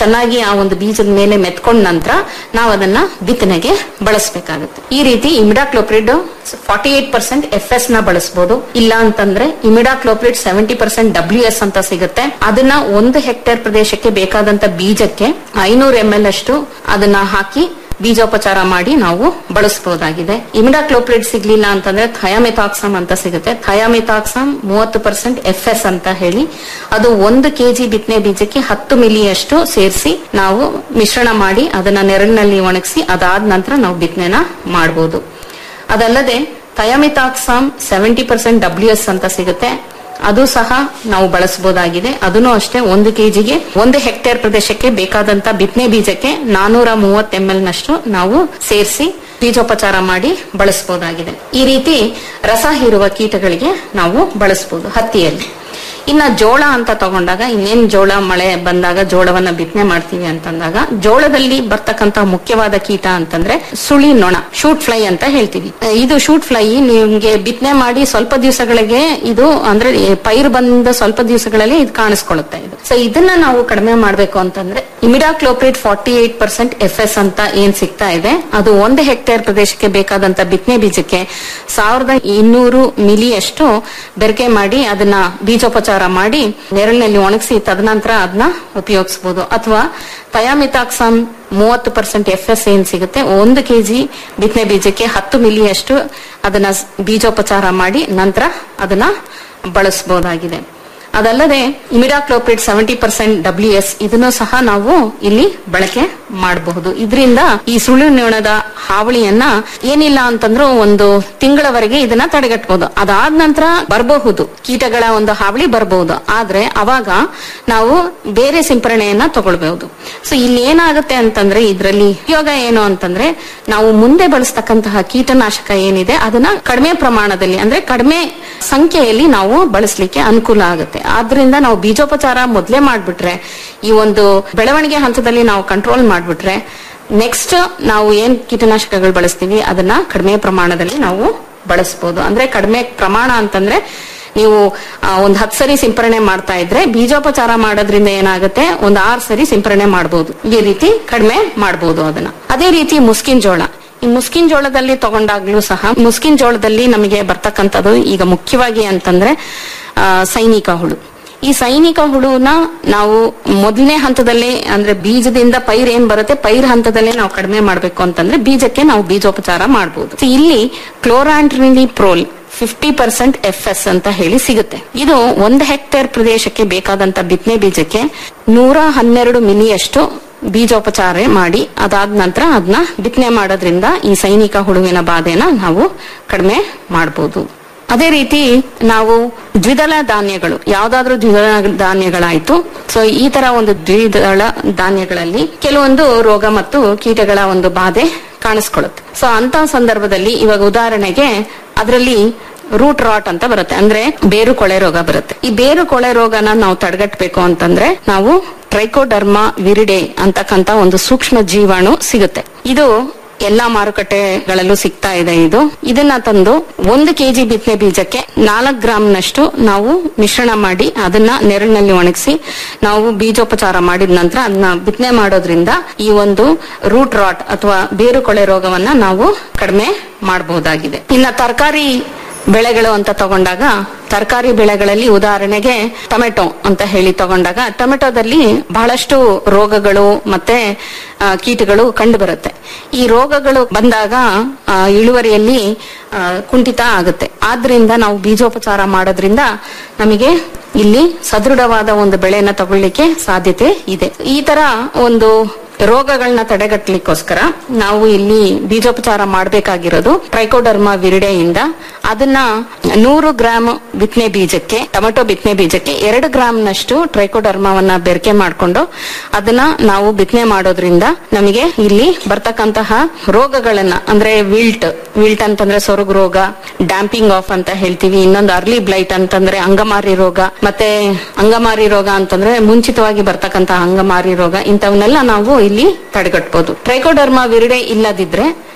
ಚೆನ್ನಾಗಿ ಆ ಒಂದು ಬೀಜದ ಮೇಲೆ ಮೆತ್ಕೊಂಡ ನಂತರ ನಾವು ಅದನ್ನ ಬಿತ್ತನೆಗೆ ಬಳಸಬೇಕಾಗುತ್ತೆ ಈ ರೀತಿ imidacloprid forty eight percent F S ನ ಬಳಸಬಹುದು ಇಲ್ಲ ಅಂತಂದ್ರೆ imidacloprid seventy percent W S ಅಂತ ಸಿಗುತ್ತೆ ಅದನ್ನ ಒಂದು ಹೆಕ್ಟೇರ್ ಪ್ರದೇಶಕ್ಕೆ ಬೇಕಾದಂತ ಬೀಜಕ್ಕೆ ಐನೂರು ಎಂ ಎಲ್ ಅಷ್ಟು ಅದನ್ನ ಹಾಕಿ ಬೀಜೋಪಚಾರ ಮಾಡಿ ನಾವು ಬಳಸಬಹುದಾಗಿದೆ ಇಮಿಡಾಕ್ಲೋಪ್ರಿಡ್ ಸಿಗ್ಲಿಲ್ಲ ಅಂತಂದ್ರೆ ಥಯಾಮಿಥಾಕ್ಸಮ್ ಅಂತ ಸಿಗುತ್ತೆ ಥಯಾಮಿಥಾಕ್ಸಮ್ ಮೂವತ್ತು ಪರ್ಸೆಂಟ್ ಎಫ್ ಎಸ್ ಅಂತ ಹೇಳಿ ಅದು ಒಂದು ಕೆಜಿ ಬಿತ್ತನೆ ಬೀಜಕ್ಕೆ ಹತ್ತು ಮಿಲಿಯಷ್ಟು ಸೇರಿಸಿ ನಾವು ಮಿಶ್ರಣ ಮಾಡಿ ಅದನ್ನ ನೆರಳಿನಲ್ಲಿ ಒಣಗಿಸಿ ಅದಾದ ನಂತರ ನಾವು ಬಿತ್ತನೆನ ಮಾಡಬಹುದು ಅದಲ್ಲದೆ thiamethoxam seventy percent W S ಅಂತ ಸಿಗುತ್ತೆ ಅದು ಸಹ ನಾವು ಬಳಸಬಹುದಾಗಿದೆ ಅದನ್ನು ಅಷ್ಟೇ ಒಂದು ಕೆಜಿಗೆ ಒಂದು ಹೆಕ್ಟೇರ್ ಪ್ರದೇಶಕ್ಕೆ ಬೇಕಾದಂತ ಬಿತ್ತನೆ ಬೀಜಕ್ಕೆ ನಾನೂರ ಮೂವತ್ತು ಎಂ ಎಲ್ ನಷ್ಟು ನಾವು ಸೇರಿಸಿ ಬೀಜೋಪಚಾರ ಮಾಡಿ ಬಳಸಬಹುದಾಗಿದೆ ಈ ರೀತಿ ರಸ ಹೀರುವ ಕೀಟಗಳಿಗೆ ನಾವು ಬಳಸಬಹುದು ಹತ್ತಿಯಲ್ಲಿ ಇನ್ನ ಜೋಳ ಅಂತ ತಗೊಂಡಾಗ ಇನ್ನೇನ್ ಜೋಳ ಮಳೆ ಬಂದಾಗ ಜೋಳವನ್ನ ಬಿತ್ತನೆ ಮಾಡ್ತೀವಿ ಅಂತಂದಾಗ ಜೋಳದಲ್ಲಿ ಬರ್ತಕ್ಕಂತ ಮುಖ್ಯವಾದ ಕೀಟ ಅಂತಂದ್ರೆ ಸುಳಿ ನೊಣ ಶೂಟ್ ಫ್ಲೈ ಅಂತ ಹೇಳ್ತೀವಿ ಇದು ಶೂಟ್ ಫ್ಲೈ ನಿಮ್ಗೆ ಬಿತ್ತನೆ ಮಾಡಿ ಸ್ವಲ್ಪ ದಿವಸಗಳಿಗೆ ಇದು ಅಂದ್ರೆ ಪೈರು ಬಂದ ಸ್ವಲ್ಪ ದಿವಸಗಳಲ್ಲಿ ಇದು ಕಾಣಿಸ್ಕೊಳ್ಳುತ್ತೆ ಇದು ಸೊ ಇದನ್ನ ನಾವು ಕಡಿಮೆ ಮಾಡ್ಬೇಕು ಅಂತಂದ್ರೆ imidacloprid forty eight percent F S ಅಂತ ಏನ್ ಸಿಗ್ತಾ ಇದೆ ಅದು ಒಂದು ಹೆಕ್ಟೇರ್ ಪ್ರದೇಶಕ್ಕೆ ಬೇಕಾದಂತ ಬಿತ್ತನೆ ಬೀಜಕ್ಕೆ ಸಾವಿರದ ಇನ್ನೂರು ಮಿಲಿಯಷ್ಟು ಬೆರಕೆ ಮಾಡಿ ಅದನ್ನ ಬೀಜೋಪಚಾರ ಮಾಡಿ ನೆರಳಿನಲ್ಲಿ ಒಣಗಿಸಿ ತದನಂತರ ಅದನ್ನ ಉಪಯೋಗಿಸಬಹುದು ಅಥವಾ ಥಯಾಮಿಥಾಕ್ಸಮ್ ಮೂವತ್ತು ಪರ್ಸೆಂಟ್ ಎಫ್ ಎಸ್ ಏನ್ ಸಿಗುತ್ತೆ ಒಂದು ಕೆಜಿ ಬಿತ್ತನೆ ಬೀಜಕ್ಕೆ ಹತ್ತು ಮಿಲಿಯಷ್ಟು ಅದನ್ನ ಸ್- ಬೀಜೋಪಚಾರ ಮಾಡಿ ನಂತರ ಅದನ್ನ ಬಳಸಬಹುದಾಗಿದೆ ಅದಲ್ಲದೆ imidacloprid seventy percent W S ಇದನ್ನು ಸಹ ನಾವು ಇಲ್ಲಿ ಬಳಕೆ ಮಾಡಬಹುದು ಇದರಿಂದ ಈ ಸುಳ್ಳು ನೊಣದ ಹಾವಳಿಯನ್ನ ಏನಿಲ್ಲ ಅಂತಂದ್ರೂ ಒಂದು ತಿಂಗಳವರೆಗೆ ಇದನ್ನ ತಡೆಗಟ್ಟಬಹುದು ಅದಾದ ನಂತರ ಬರಬಹುದು ಕೀಟಗಳ ಒಂದು ಹಾವಳಿ ಬರಬಹುದು ಆದ್ರೆ ಅವಾಗ ನಾವು ಬೇರೆ ಸಿಂಪರಣೆಯನ್ನ ತಗೊಳ್ಬಹುದು ಸೊ ಇಲ್ಲಿ ಏನಾಗುತ್ತೆ ಅಂತಂದ್ರೆ ಇದರಲ್ಲಿ ಉಪಯೋಗ ಏನು ಅಂತಂದ್ರೆ ನಾವು ಮುಂದೆ ಬಳಸ್ತಕ್ಕಂತಹ ಕೀಟನಾಶಕ ಏನಿದೆ ಅದನ್ನ ಕಡಿಮೆ ಪ್ರಮಾಣದಲ್ಲಿ ಅಂದ್ರೆ ಕಡಿಮೆ ಸಂಖ್ಯೆಯಲ್ಲಿ ನಾವು ಬಳಸಲಿಕ್ಕೆ ಅನುಕೂಲ ಆಗುತ್ತೆ ಆದ್ರಿಂದ ನಾವು ಬೀಜೋಪಚಾರ ಮೊದಲೇ ಮಾಡ್ಬಿಟ್ರೆ ಈ ಒಂದು ಬೆಳವಣಿಗೆ ಹಂತದಲ್ಲಿ ನಾವು ಕಂಟ್ರೋಲ್ ಮಾಡ್ಬಿಟ್ರೆ ನೆಕ್ಸ್ಟ್ ನಾವು ಏನ್ ಕೀಟನಾಶಕಗಳು ಬಳಸ್ತೀವಿ ಅದನ್ನ ಕಡಿಮೆ ಪ್ರಮಾಣದಲ್ಲಿ ನಾವು ಬಳಸಬಹುದು ಅಂದ್ರೆ ಕಡಿಮೆ ಪ್ರಮಾಣ ಅಂತಂದ್ರೆ ನೀವು ಆ, ಒಂದ್ ಹತ್ತು ಸರಿ ಸಿಂಪರಣೆ ಮಾಡ್ತಾ ಇದ್ರೆ ಬೀಜೋಪಚಾರ ಮಾಡೋದ್ರಿಂದ ಏನಾಗುತ್ತೆ ಒಂದ್ ಆರು ಸರಿ ಸಿಂಪರಣೆ ಮಾಡಬಹುದು ಈ ರೀತಿ ಕಡಿಮೆ ಮಾಡಬಹುದು ಅದನ್ನ ಅದೇ ರೀತಿ ಮುಸ್ಕಿನ್ ಜೋಳ ಈ ಮುಸ್ಕಿನ್ ಜೋಳದಲ್ಲಿ ತಗೊಂಡಾಗ್ಲೂ ಸಹ ಮುಸ್ಕಿನ್ ಜೋಳದಲ್ಲಿ ನಮಗೆ ಬರ್ತಕ್ಕಂಥದ್ದು ಈಗ ಮುಖ್ಯವಾಗಿ ಅಂತಂದ್ರೆ ಆ, ಸೈನಿಕ ಹುಳು ಈ ಸೈನಿಕ ಹುಳುನ ನಾವು ಮೊದಲನೇ ಹಂತದಲ್ಲಿ ಅಂದ್ರೆ ಬೀಜದಿಂದ ಪೈರ್ ಏನ್ ಬರುತ್ತೆ ಪೈರ್ ಹಂತದಲ್ಲೇ ನಾವು ಕಡಿಮೆ ಮಾಡ್ಬೇಕು ಅಂತಂದ್ರೆ ಬೀಜಕ್ಕೆ ನಾವು ಬೀಜೋಪಚಾರ ಮಾಡಬಹುದು ಇಲ್ಲಿ chlorantraniliprole fifty percent F S ಅಂತ ಹೇಳಿ ಸಿಗುತ್ತೆ ಇದು ಒಂದು ಹೆಕ್ಟೇರ್ ಪ್ರದೇಶಕ್ಕೆ ಬೇಕಾದಂತ ಬಿತ್ತನೆ ಬೀಜಕ್ಕೆ ನೂರ ಹನ್ನೆರಡು ಮಿಲಿಯಷ್ಟು ಬೀಜೋಪಚಾರ ಮಾಡಿ ಅದಾದ ನಂತರ ಅದನ್ನ ಬಿತ್ತನೆ ಮಾಡೋದ್ರಿಂದ ಈ ಸೈನಿಕ ಹುಳುವಿನ ಬಾಧೆನ ನಾವು ಕಡಿಮೆ ಮಾಡಬಹುದು ಅದೇ ರೀತಿ ನಾವು ದ್ವಿದಳ ಧಾನ್ಯಗಳು ಯಾವ್ದಾದ್ರೂ ದ್ವಿದಳ ಧಾನ್ಯಗಳಾಯ್ತು ಸೊ ಈ ತರ ಒಂದು ದ್ವಿದಳ ಧಾನ್ಯಗಳಲ್ಲಿ ಕೆಲವೊಂದು ರೋಗ ಮತ್ತು ಕೀಟಗಳ ಒಂದು ಬಾಧೆ ಕಾಣಿಸ್ಕೊಳ್ಳುತ್ತೆ ಸೊ ಅಂತ ಸಂದರ್ಭದಲ್ಲಿ ಇವಾಗ ಉದಾಹರಣೆಗೆ ಅದರಲ್ಲಿ ರೂಟ್ ರಾಟ್ ಅಂತ ಬರುತ್ತೆ ಅಂದ್ರೆ ಬೇರು ಕೊಳೆ ರೋಗ ಬರುತ್ತೆ ಈ ಬೇರು ಕೊಳೆ ರೋಗನ ನಾವು ತಡೆಗಟ್ಟಬೇಕು ಅಂತಂದ್ರೆ ನಾವು ಟ್ರೈಕೋಡರ್ಮಾ ವಿರಿಡೆ ಅಂತಕ್ಕಂತ ಒಂದು ಸೂಕ್ಷ್ಮ ಜೀವಾಣು ಸಿಗುತ್ತೆ ಇದು ಎಲ್ಲಾ ಮಾರುಕಟ್ಟೆಗಳಲ್ಲೂ ಸಿಗ್ತಾ ಇದೆ ಇದು ಇದನ್ನ ತಂದು ಒಂದು ಕೆಜಿ ಬಿತ್ತನೆ ಬೀಜಕ್ಕೆ ನಾಲ್ಕು ಗ್ರಾಮ್ನಷ್ಟು ನಾವು ಮಿಶ್ರಣ ಮಾಡಿ ಅದನ್ನ ನೆರಳಿನಲ್ಲಿ ಒಣಗಿಸಿ ನಾವು ಬೀಜೋಪಚಾರ ಮಾಡಿದ ನಂತರ ಅದನ್ನ ಬಿತ್ತನೆ ಮಾಡೋದ್ರಿಂದ ಈ ಒಂದು ರೂಟ್ ರಾಟ್ ಅಥವಾ ಬೇರು ಕೊಳೆ ರೋಗವನ್ನ ನಾವು ಕಡಿಮೆ ಮಾಡಬಹುದಾಗಿದೆ ಇನ್ನ ತರಕಾರಿ ಬೆಳೆಗಳು ಅಂತ ತಗೊಂಡಾಗ ತರಕಾರಿ ಬೆಳೆಗಳಲ್ಲಿ ಉದಾಹರಣೆಗೆ ಟೊಮೆಟೊ ಅಂತ ಹೇಳಿ ತಗೊಂಡಾಗ ಟೊಮೆಟೊದಲ್ಲಿ ಬಹಳಷ್ಟು ರೋಗಗಳು ಮತ್ತೆ ಆ, ಕೀಟಗಳು ಕಂಡು ಬರುತ್ತೆ ಈ ರೋಗಗಳು ಬಂದಾಗ ಆ, ಇಳುವರಿಯಲ್ಲಿ ಆ, ಕುಂಠಿತ ಆಗುತ್ತೆ ಆದ್ರಿಂದ ನಾವು ಬೀಜೋಪಚಾರ ಮಾಡೋದ್ರಿಂದ ನಮಗೆ ಇಲ್ಲಿ ಸದೃಢವಾದ ಒಂದು ಬೆಳೆಯನ್ನ ತಗೊಳ್ಳಿಕ್ಕೆ ಸಾಧ್ಯತೆ ಇದೆ ಈ ತರ ಒಂದು ರೋಗಗಳನ್ನ ತಡೆಗಟ್ಟಲಿಕ್ಕೋಸ್ಕರ ನಾವು ಇಲ್ಲಿ ಬೀಜೋಪಚಾರ ಮಾಡಬೇಕಾಗಿರೋದು ಟ್ರೈಕೋಡರ್ಮಾ ವಿರಿಡೆಯಿಂದ ಅದನ್ನ ನೂರು ಗ್ರಾಮ್ ಬಿತ್ತನೆ ಬೀಜಕ್ಕೆ ಟೊಮೆಟೊ ಬಿತ್ತನೆ ಬೀಜಕ್ಕೆ ಎರಡು ಗ್ರಾಮ್ನಷ್ಟು ಟ್ರೈಕೋಡರ್ಮಾವನ್ನ ಬೆರಕೆ ಮಾಡಿಕೊಂಡು ಅದನ್ನ ನಾವು ಬಿತ್ತನೆ ಮಾಡೋದ್ರಿಂದ ನಮಗೆ ಇಲ್ಲಿ ಬರ್ತಕ್ಕಂತಹ ರೋಗಗಳನ್ನ ಅಂದ್ರೆ ವಿಲ್ಟ್ ವಿಲ್ಟ್ ಅಂತಂದ್ರೆ ಸೊರಗು ರೋಗ ಡ್ಯಾಂಪಿಂಗ್ ಆಫ್ ಅಂತ ಹೇಳ್ತೀವಿ ಇನ್ನೊಂದು ಅರ್ಲಿ ಬ್ಲೈಟ್ ಅಂತಂದ್ರೆ ಅಂಗಮಾರಿ ರೋಗ ಮತ್ತೆ ಅಂಗಮಾರಿ ರೋಗ ಅಂತಂದ್ರೆ ಮುಂಚಿತವಾಗಿ ಬರ್ತಕ್ಕಂತಹ ಅಂಗಮಾರಿ ರೋಗ ಇಂಥವನ್ನೆಲ್ಲ ನಾವು ಇಲ್ಲಿ ತಡೆಗಟ್ಟಬಹುದು ಟ್ರೈಕೋಡರ್ಮಾ ವಿರಿಡೆ ಇಲ್ಲದಿದ್ರೆ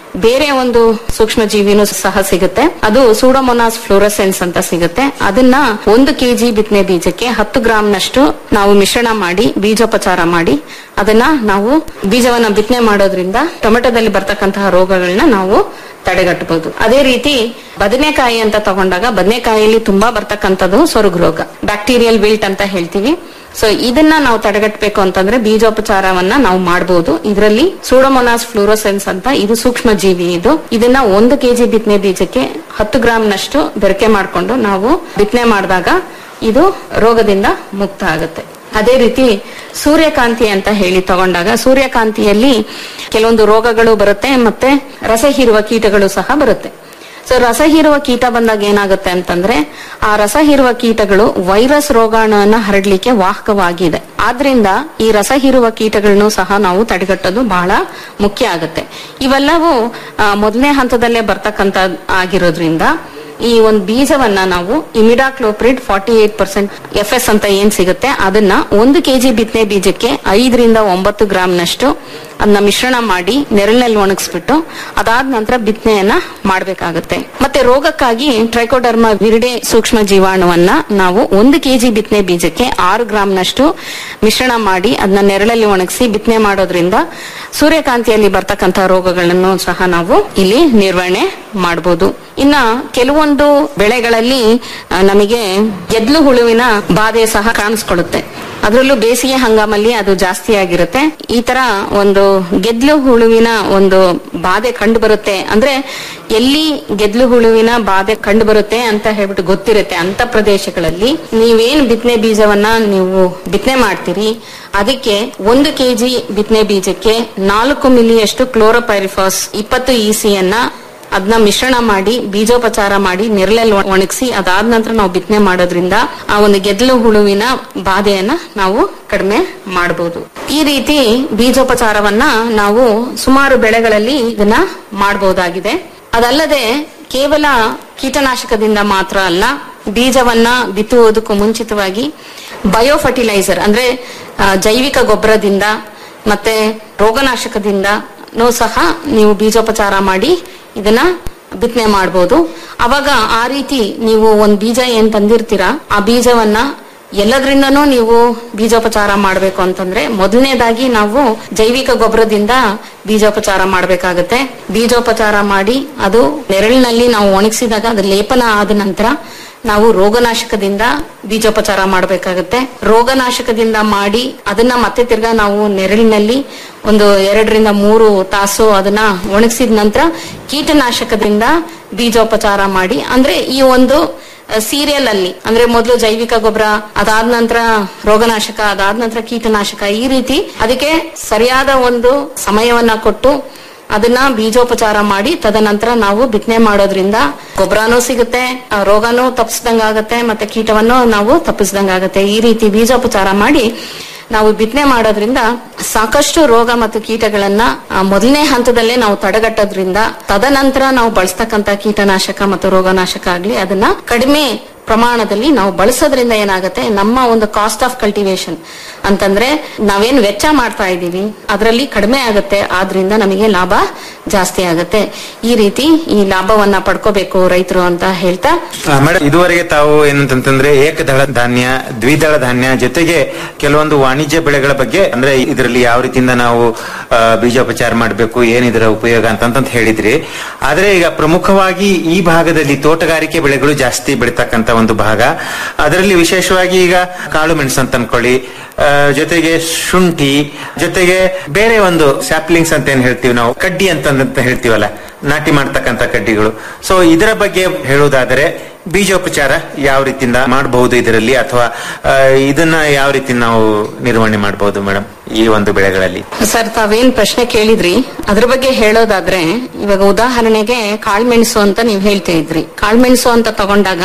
ಬೇರೆ ಒಂದು ಸೂಕ್ಷ್ಮ ಜೀವಿನೂ ಸಹ ಸಿಗುತ್ತೆ ಅದು ಸೂಡೋಮೊನಾಸ್ ಫ್ಲೋರಸೆನ್ಸ್ ಅಂತ ಸಿಗುತ್ತೆ ಅದನ್ನ ಒಂದು ಕೆಜಿ ಬಿತ್ತನೆ ಬೀಜಕ್ಕೆ ಹತ್ತು ಗ್ರಾಂನಷ್ಟು ನಾವು ಮಿಶ್ರಣ ಮಾಡಿ ಬೀಜೋಪಚಾರ ಮಾಡಿ ಅದನ್ನ ನಾವು ಬೀಜವನ್ನ ಬಿತ್ತನೆ ಮಾಡೋದ್ರಿಂದ ಟೊಮೆಟೊದಲ್ಲಿ ಬರ್ತಕ್ಕಂತಹ ರೋಗಗಳನ್ನ ನಾವು ತಡೆಗಟ್ಟಬಹುದು ಅದೇ ರೀತಿ ಬದನೆಕಾಯಿ ಅಂತ ತಗೊಂಡಾಗ ಬದನೆಕಾಯಿಯಲ್ಲಿ ತುಂಬಾ ಬರ್ತಕ್ಕಂಥದ್ದು ಸೊರಗು ರೋಗ ಬ್ಯಾಕ್ಟೀರಿಯಲ್ ವಿಲ್ಟ್ ಅಂತ ಹೇಳ್ತೀವಿ ಸೊ ಇದನ್ನ ನಾವು ತಡೆಗಟ್ಟಬೇಕು ಅಂತಂದ್ರೆ ಬೀಜೋಪಚಾರವನ್ನ ನಾವು ಮಾಡಬಹುದು ಇದರಲ್ಲಿ ಸೂಡೋಮೊನಾಸ್ ಫ್ಲೂರೋಸೆನ್ಸ್ ಅಂತ ಇದು ಸೂಕ್ಷ್ಮ ಜೀವಿ ಇದು ಇದನ್ನ ಒಂದು ಕೆಜಿ ಬಿತ್ತನೆ ಬೀಜಕ್ಕೆ ಹತ್ತು ಗ್ರಾಂನಷ್ಟು ಬೆರಕೆ ಮಾಡಿಕೊಂಡು ನಾವು ಬಿತ್ತನೆ ಮಾಡಿದಾಗ ಇದು ರೋಗದಿಂದ ಮುಕ್ತ ಆಗುತ್ತೆ ಅದೇ ರೀತಿ ಸೂರ್ಯಕಾಂತಿ ಅಂತ ಹೇಳಿ ತಗೊಂಡಾಗ ಸೂರ್ಯಕಾಂತಿಯಲ್ಲಿ ಕೆಲವೊಂದು ರೋಗಗಳು ಬರುತ್ತೆ ಮತ್ತೆ ರಸ ಹೀರುವ ಕೀಟಗಳು ಸಹ ಬರುತ್ತೆ ಸೊ ರಸ ಹೀರುವ ಕೀಟ ಬಂದಾಗ ಏನಾಗುತ್ತೆ ಅಂತಂದ್ರೆ ಆ ರಸ ಹೀರುವ ಕೀಟಗಳು ವೈರಸ್ ರೋಗಾಣುವನ್ನ ಹರಡ್ಲಿಕ್ಕೆ ವಾಹಕವಾಗಿದೆ ಆದ್ರಿಂದ ಈ ರಸ ಹೀರುವ ಕೀಟಗಳನ್ನು ಸಹ ನಾವು ತಡೆಗಟ್ಟೋದು ಬಹಳ ಮುಖ್ಯ ಆಗುತ್ತೆ ಇವೆಲ್ಲವೂ ಆ, ಮೊದಲನೇ ಹಂತದಲ್ಲೇ ಬರ್ತಕ್ಕಂತ ಆಗಿರೋದ್ರಿಂದ ಈ ಒಂದು ಬೀಜವನ್ನ ನಾವು imidacloprid forty eight percent F S ಅಂತ ಏನ್ ಸಿಗುತ್ತೆ ಅದನ್ನ ಒಂದು ಕೆಜಿ ಬಿತ್ತನೆ ಬೀಜಕ್ಕೆ ಐದರಿಂದ ಒಂಬತ್ತು ಗ್ರಾಂನಷ್ಟು ಅದನ್ನ ಮಿಶ್ರಣ ಮಾಡಿ ನೆರಳಿನಲ್ಲಿ ಒಣಗಿಸ್ಬಿಟ್ಟು ಅದಾದ ನಂತರ ಬಿತ್ತನೆಯನ್ನ ಮಾಡಬೇಕಾಗುತ್ತೆ ಮತ್ತೆ ರೋಗಕ್ಕಾಗಿ ಟ್ರೈಕೋಡರ್ಮಾ ವಿರಿಡೆ ಸೂಕ್ಷ್ಮ ಜೀವಾಣುವನ್ನ ನಾವು ಒಂದು ಕೆಜಿ ಬಿತ್ತನೆ ಬೀಜಕ್ಕೆ ಆರು ಗ್ರಾಂನಷ್ಟು ಮಿಶ್ರಣ ಮಾಡಿ ಅದನ್ನ ನೆರಳಲ್ಲಿ ಒಣಗಿಸಿ ಬಿತ್ತನೆ ಮಾಡೋದ್ರಿಂದ ಸೂರ್ಯಕಾಂತಿಯಲ್ಲಿ ಬರ್ತಕ್ಕಂತಹ ರೋಗಗಳನ್ನು ಸಹ ನಾವು ಇಲ್ಲಿ ನಿರ್ವಹಣೆ ಮಾಡಬಹುದು ಇನ್ನ ಕೆಲವೊಂದು ಬೆಳೆಗಳಲ್ಲಿ ಆ, ನಮಗೆ ಗೆದ್ಲು ಹುಳುವಿನ ಬಾಧೆ ಸಹ ಕಾಣಿಸ್ಕೊಳ್ಳುತ್ತೆ ಅದರಲ್ಲೂ ಬೇಸಿಗೆ ಹಂಗಾಮಲ್ಲಿ ಅದು ಜಾಸ್ತಿ ಆಗಿರುತ್ತೆ ಈ ತರ ಒಂದು ಗೆದ್ಲು ಹುಳುವಿನ ಒಂದು ಬಾಧೆ ಕಂಡು ಬರುತ್ತೆ ಅಂದ್ರೆ ಎಲ್ಲಿ ಗೆದ್ಲು ಹುಳುವಿನ ಬಾಧೆ ಕಂಡು ಬರುತ್ತೆ ಅಂತ ಹೇಳ್ಬಿಟ್ಟು ಗೊತ್ತಿರುತ್ತೆ ಅಂತ ಪ್ರದೇಶಗಳಲ್ಲಿ ನೀವೇನ್ ಬಿತ್ತನೆ ಬೀಜವನ್ನ ನೀವು ಬಿತ್ತನೆ ಮಾಡ್ತೀರಿ ಅದಕ್ಕೆ ಒಂದು ಕೆಜಿ ಬಿತ್ತನೆ ಬೀಜಕ್ಕೆ ನಾಲ್ಕು ಮಿಲಿಯಷ್ಟು ಕ್ಲೋರೋಪೈರಿಫಾಸ್ ಇಪ್ಪತ್ತು ಇಸಿಯನ್ನ ಅದನ್ನ ಮಿಶ್ರಣ ಮಾಡಿ ಬೀಜೋಪಚಾರ ಮಾಡಿ ನೆರಳಲ್ಲಿ ಒಣಗಿಸಿ ಅದಾದ ನಂತರ ನಾವು ಬಿತ್ತನೆ ಮಾಡೋದ್ರಿಂದ ಆ ಒಂದು ಗೆದ್ದಲು ಹುಳುವಿನ ಬಾಧೆಯನ್ನ ನಾವು ಕಡಿಮೆ ಮಾಡಬಹುದು ಈ ರೀತಿ ಬೀಜೋಪಚಾರವನ್ನ ನಾವು ಸುಮಾರು ಬೆಳೆಗಳಲ್ಲಿ ಇದನ್ನ ಮಾಡಬಹುದಾಗಿದೆ ಅದಲ್ಲದೆ ಕೇವಲ ಕೀಟನಾಶಕದಿಂದ ಮಾತ್ರ ಅಲ್ಲ ಬೀಜವನ್ನ ಬಿತ್ತುವುದಕ್ಕೂ ಮುಂಚಿತವಾಗಿ ಬಯೋಫರ್ಟಿಲೈಸರ್ ಅಂದ್ರೆ ಆ, ಜೈವಿಕ ಗೊಬ್ಬರದಿಂದ ಮತ್ತೆ ರೋಗನಾಶಕದಿಂದ ಸಹ ನೀವು ಬೀಜೋಪಚಾರ ಮಾಡಿ ಇದನ್ನ ಬಿತ್ತನೆ ಮಾಡಬಹುದು ಅವಾಗ ಆ ರೀತಿ ನೀವು ಒಂದ್ ಬೀಜ ಏನ್ ತಂದಿರ್ತೀರಾ ಆ ಬೀಜವನ್ನ ಎಲ್ಲದ್ರಿಂದನೂ ನೀವು ಬೀಜೋಪಚಾರ ಮಾಡಬೇಕು ಅಂತಂದ್ರೆ ಮೊದಲನೇದಾಗಿ ನಾವು ಜೈವಿಕ ಗೊಬ್ಬರದಿಂದ ಬೀಜೋಪಚಾರ ಮಾಡಬೇಕಾಗತ್ತೆ ಬೀಜೋಪಚಾರ ಮಾಡಿ ಅದು ನೆರಳಿನಲ್ಲಿ ನಾವು ಒಣಗಿಸಿದಾಗ ಅದು ಲೇಪನ ಆದ ನಂತರ ನಾವು ರೋಗನಾಶಕದಿಂದ ಬೀಜೋಪಚಾರ ಮಾಡಬೇಕಾಗತ್ತೆ ರೋಗನಾಶಕದಿಂದ ಮಾಡಿ ಅದನ್ನ ಮತ್ತೆ ತಿರ್ಗಾ ನಾವು ನೆರಳಿನಲ್ಲಿ ಒಂದು ಎರಡರಿಂದ ಮೂರು ತಾಸು ಅದನ್ನ ಒಣಗಿಸಿದ ನಂತರ ಕೀಟನಾಶಕದಿಂದ ಬೀಜೋಪಚಾರ ಮಾಡಿ ಅಂದ್ರೆ ಈ ಒಂದು ಸೀರಿಯಲ್ ಅಲ್ಲಿ ಅಂದ್ರೆ ಮೊದಲು ಜೈವಿಕ ಗೊಬ್ಬರ ಅದಾದ ನಂತರ ರೋಗನಾಶಕ ಅದಾದ ನಂತರ ಕೀಟನಾಶಕ ಈ ರೀತಿ ಅದಕ್ಕೆ ಸರಿಯಾದ ಒಂದು ಸಮಯವನ್ನ ಕೊಟ್ಟು ಅದನ್ನ ಬೀಜೋಪಚಾರ ಮಾಡಿ ತದನಂತರ ನಾವು ಬಿತ್ತನೆ ಮಾಡೋದ್ರಿಂದ ಗೊಬ್ಬರನೂ ಸಿಗುತ್ತೆ ಆ ರೋಗನೂ ತಪ್ಪಿಸ್ದಂಗಾಗತ್ತೆ ಮತ್ತೆ ಕೀಟವನ್ನು ನಾವು ತಪ್ಪಿಸ್ದಂಗಾಗತ್ತೆ ಈ ರೀತಿ ಬೀಜೋಪಚಾರ ಮಾಡಿ ನಾವು ಬಿತ್ತನೆ ಮಾಡೋದ್ರಿಂದ ಸಾಕಷ್ಟು ರೋಗ ಮತ್ತು ಕೀಟಗಳನ್ನ ಆ, ಮೊದಲನೇ ಹಂತದಲ್ಲೇ ನಾವು ತಡೆಗಟ್ಟೋದ್ರಿಂದ ತದನಂತರ ನಾವು ಬಳಸ್ತಕ್ಕಂತ ಕೀಟನಾಶಕ ಮತ್ತು ರೋಗನಾಶಕ ಆಗ್ಲಿ ಅದನ್ನ ಕಡಿಮೆ ಪ್ರಮಾಣದಲ್ಲಿ ನಾವು ಬಳಸೋದ್ರಿಂದ ಏನಾಗುತ್ತೆ ನಮ್ಮ ಒಂದು ಕಾಸ್ಟ್ ಆಫ್ ಕಲ್ಟಿವೇಶನ್ ಅಂತಂದ್ರೆ ನಾವೇನ್ ವೆಚ್ಚ ಮಾಡ್ತಾ ಇದ್ದೀವಿ ಅದರಲ್ಲಿ ಕಡಿಮೆ ಆಗುತ್ತೆ ಆದ್ರಿಂದ ನಮಗೆ ಲಾಭ ಜಾಸ್ತಿ ಆಗುತ್ತೆ ಈ ರೀತಿ ಈ ಲಾಭವನ್ನ ಪಡ್ಕೋಬೇಕು ರೈತರು ಅಂತ ಹೇಳ್ತಾ ಮೇಡಮ್ ಇದುವರೆಗೆ ತಾವು ಏನಂತಂದ್ರೆ ಏಕದಳ ಧಾನ್ಯ ದ್ವಿದಳ ಧಾನ್ಯ ಜೊತೆಗೆ ಕೆಲವೊಂದು ವಾಣಿಜ್ಯ ಬೆಳೆಗಳ ಬಗ್ಗೆ ಅಂದ್ರೆ ಇದರಲ್ಲಿ ಯಾವ ರೀತಿಯಿಂದ ನಾವು ಆ, ಬೀಜೋಪಚಾರ ಮಾಡಬೇಕು ಏನಿದರ ಉಪಯೋಗ ಅಂತಂತ ಹೇಳಿದ್ರಿ ಆದ್ರೆ ಈಗ ಪ್ರಮುಖವಾಗಿ ಈ ಭಾಗದಲ್ಲಿ ತೋಟಗಾರಿಕೆ ಬೆಳೆಗಳು ಜಾಸ್ತಿ ಬೆಳೀತಕ್ಕಂತ ಒಂದು ಭಾಗ ಅದರಲ್ಲಿ ವಿಶೇಷವಾಗಿ ಈಗ ಕಾಳು ಮೆಣಸು ಅಂತ ಅನ್ಕೊಳ್ಳಿ ಆ, ಜೊತೆಗೆ ಶುಂಠಿ ಜೊತೆಗೆ ಬೇರೆ ಒಂದು ಸ್ಯಾಪ್ಲಿಂಗ್ಸ್ ಅಂತ ಏನ್ ಹೇಳ್ತೀವಿ ನಾವು ಕಡ್ಡಿ ಅಂತ ಅಂತ ಹೇಳ್ತೀವಲ್ಲ ನಾಟಿ ಮಾಡ್ತಕ್ಕಂತ ಕಡ್ಡಿಗಳು ಸೊ ಇದರ ಬಗ್ಗೆ ಹೇಳುವುದಾದರೆ ಬೀಜೋಪಚಾರ ಯಾವ ರೀತಿಯಿಂದ ಮಾಡಬಹುದು ಇದರಲ್ಲಿ ಅಥವಾ ಆ, ಇದನ್ನ ಯಾವ ರೀತಿ ನಾವು ನಿರ್ವಹಣೆ ಮಾಡಬಹುದು ಮೇಡಮ್ ಈ ಒಂದು ಬೆಳೆಗಳಲ್ಲಿ ಸರ್ ತಾವೇನ್ ಪ್ರಶ್ನೆ ಕೇಳಿದ್ರಿ ಅದ್ರ ಬಗ್ಗೆ ಹೇಳೋದಾದ್ರೆ ಇವಾಗ ಉದಾಹರಣೆಗೆ ಕಾಳ್ಮೆಣಸು ಅಂತ ನೀವು ಹೇಳ್ತಾ ಇದ್ರಿ ಕಾಳ್ಮೆಣಸು ಅಂತ ತಗೊಂಡಾಗ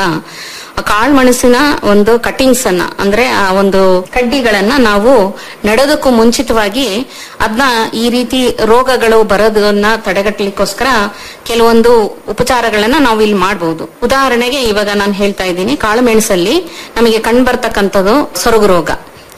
ಆ ಕಾಳ್ಮೆಣಸಿನ ಒಂದು ಕಟಿಂಗ್ಸ್ ಅನ್ನ ಅಂದ್ರೆ ಆ ಒಂದು ಕಡ್ಡಿಗಳನ್ನ ನಾವು ನೆಡೋದಕ್ಕೂ ಮುಂಚಿತವಾಗಿ ಅದನ್ನ ಈ ರೀತಿ ರೋಗಗಳು ಬರೋದನ್ನ ತಡೆಗಟ್ಟಲಿಕ್ಕೋಸ್ಕರ ಕೆಲವೊಂದು ಉಪಚಾರಗಳನ್ನ ನಾವು ಇಲ್ಲಿ ಮಾಡಬಹುದು ಉದಾಹರಣೆಗೆ ಇವಾಗ ನಾನು ಹೇಳ್ತಾ ಇದ್ದೀನಿ ಕಾಳುಮೆಣಸಲ್ಲಿ ನಮಗೆ ಕಂಡು ಬರ್ತಕ್ಕಂಥದ್ದು ಸೊರಗು ರೋಗ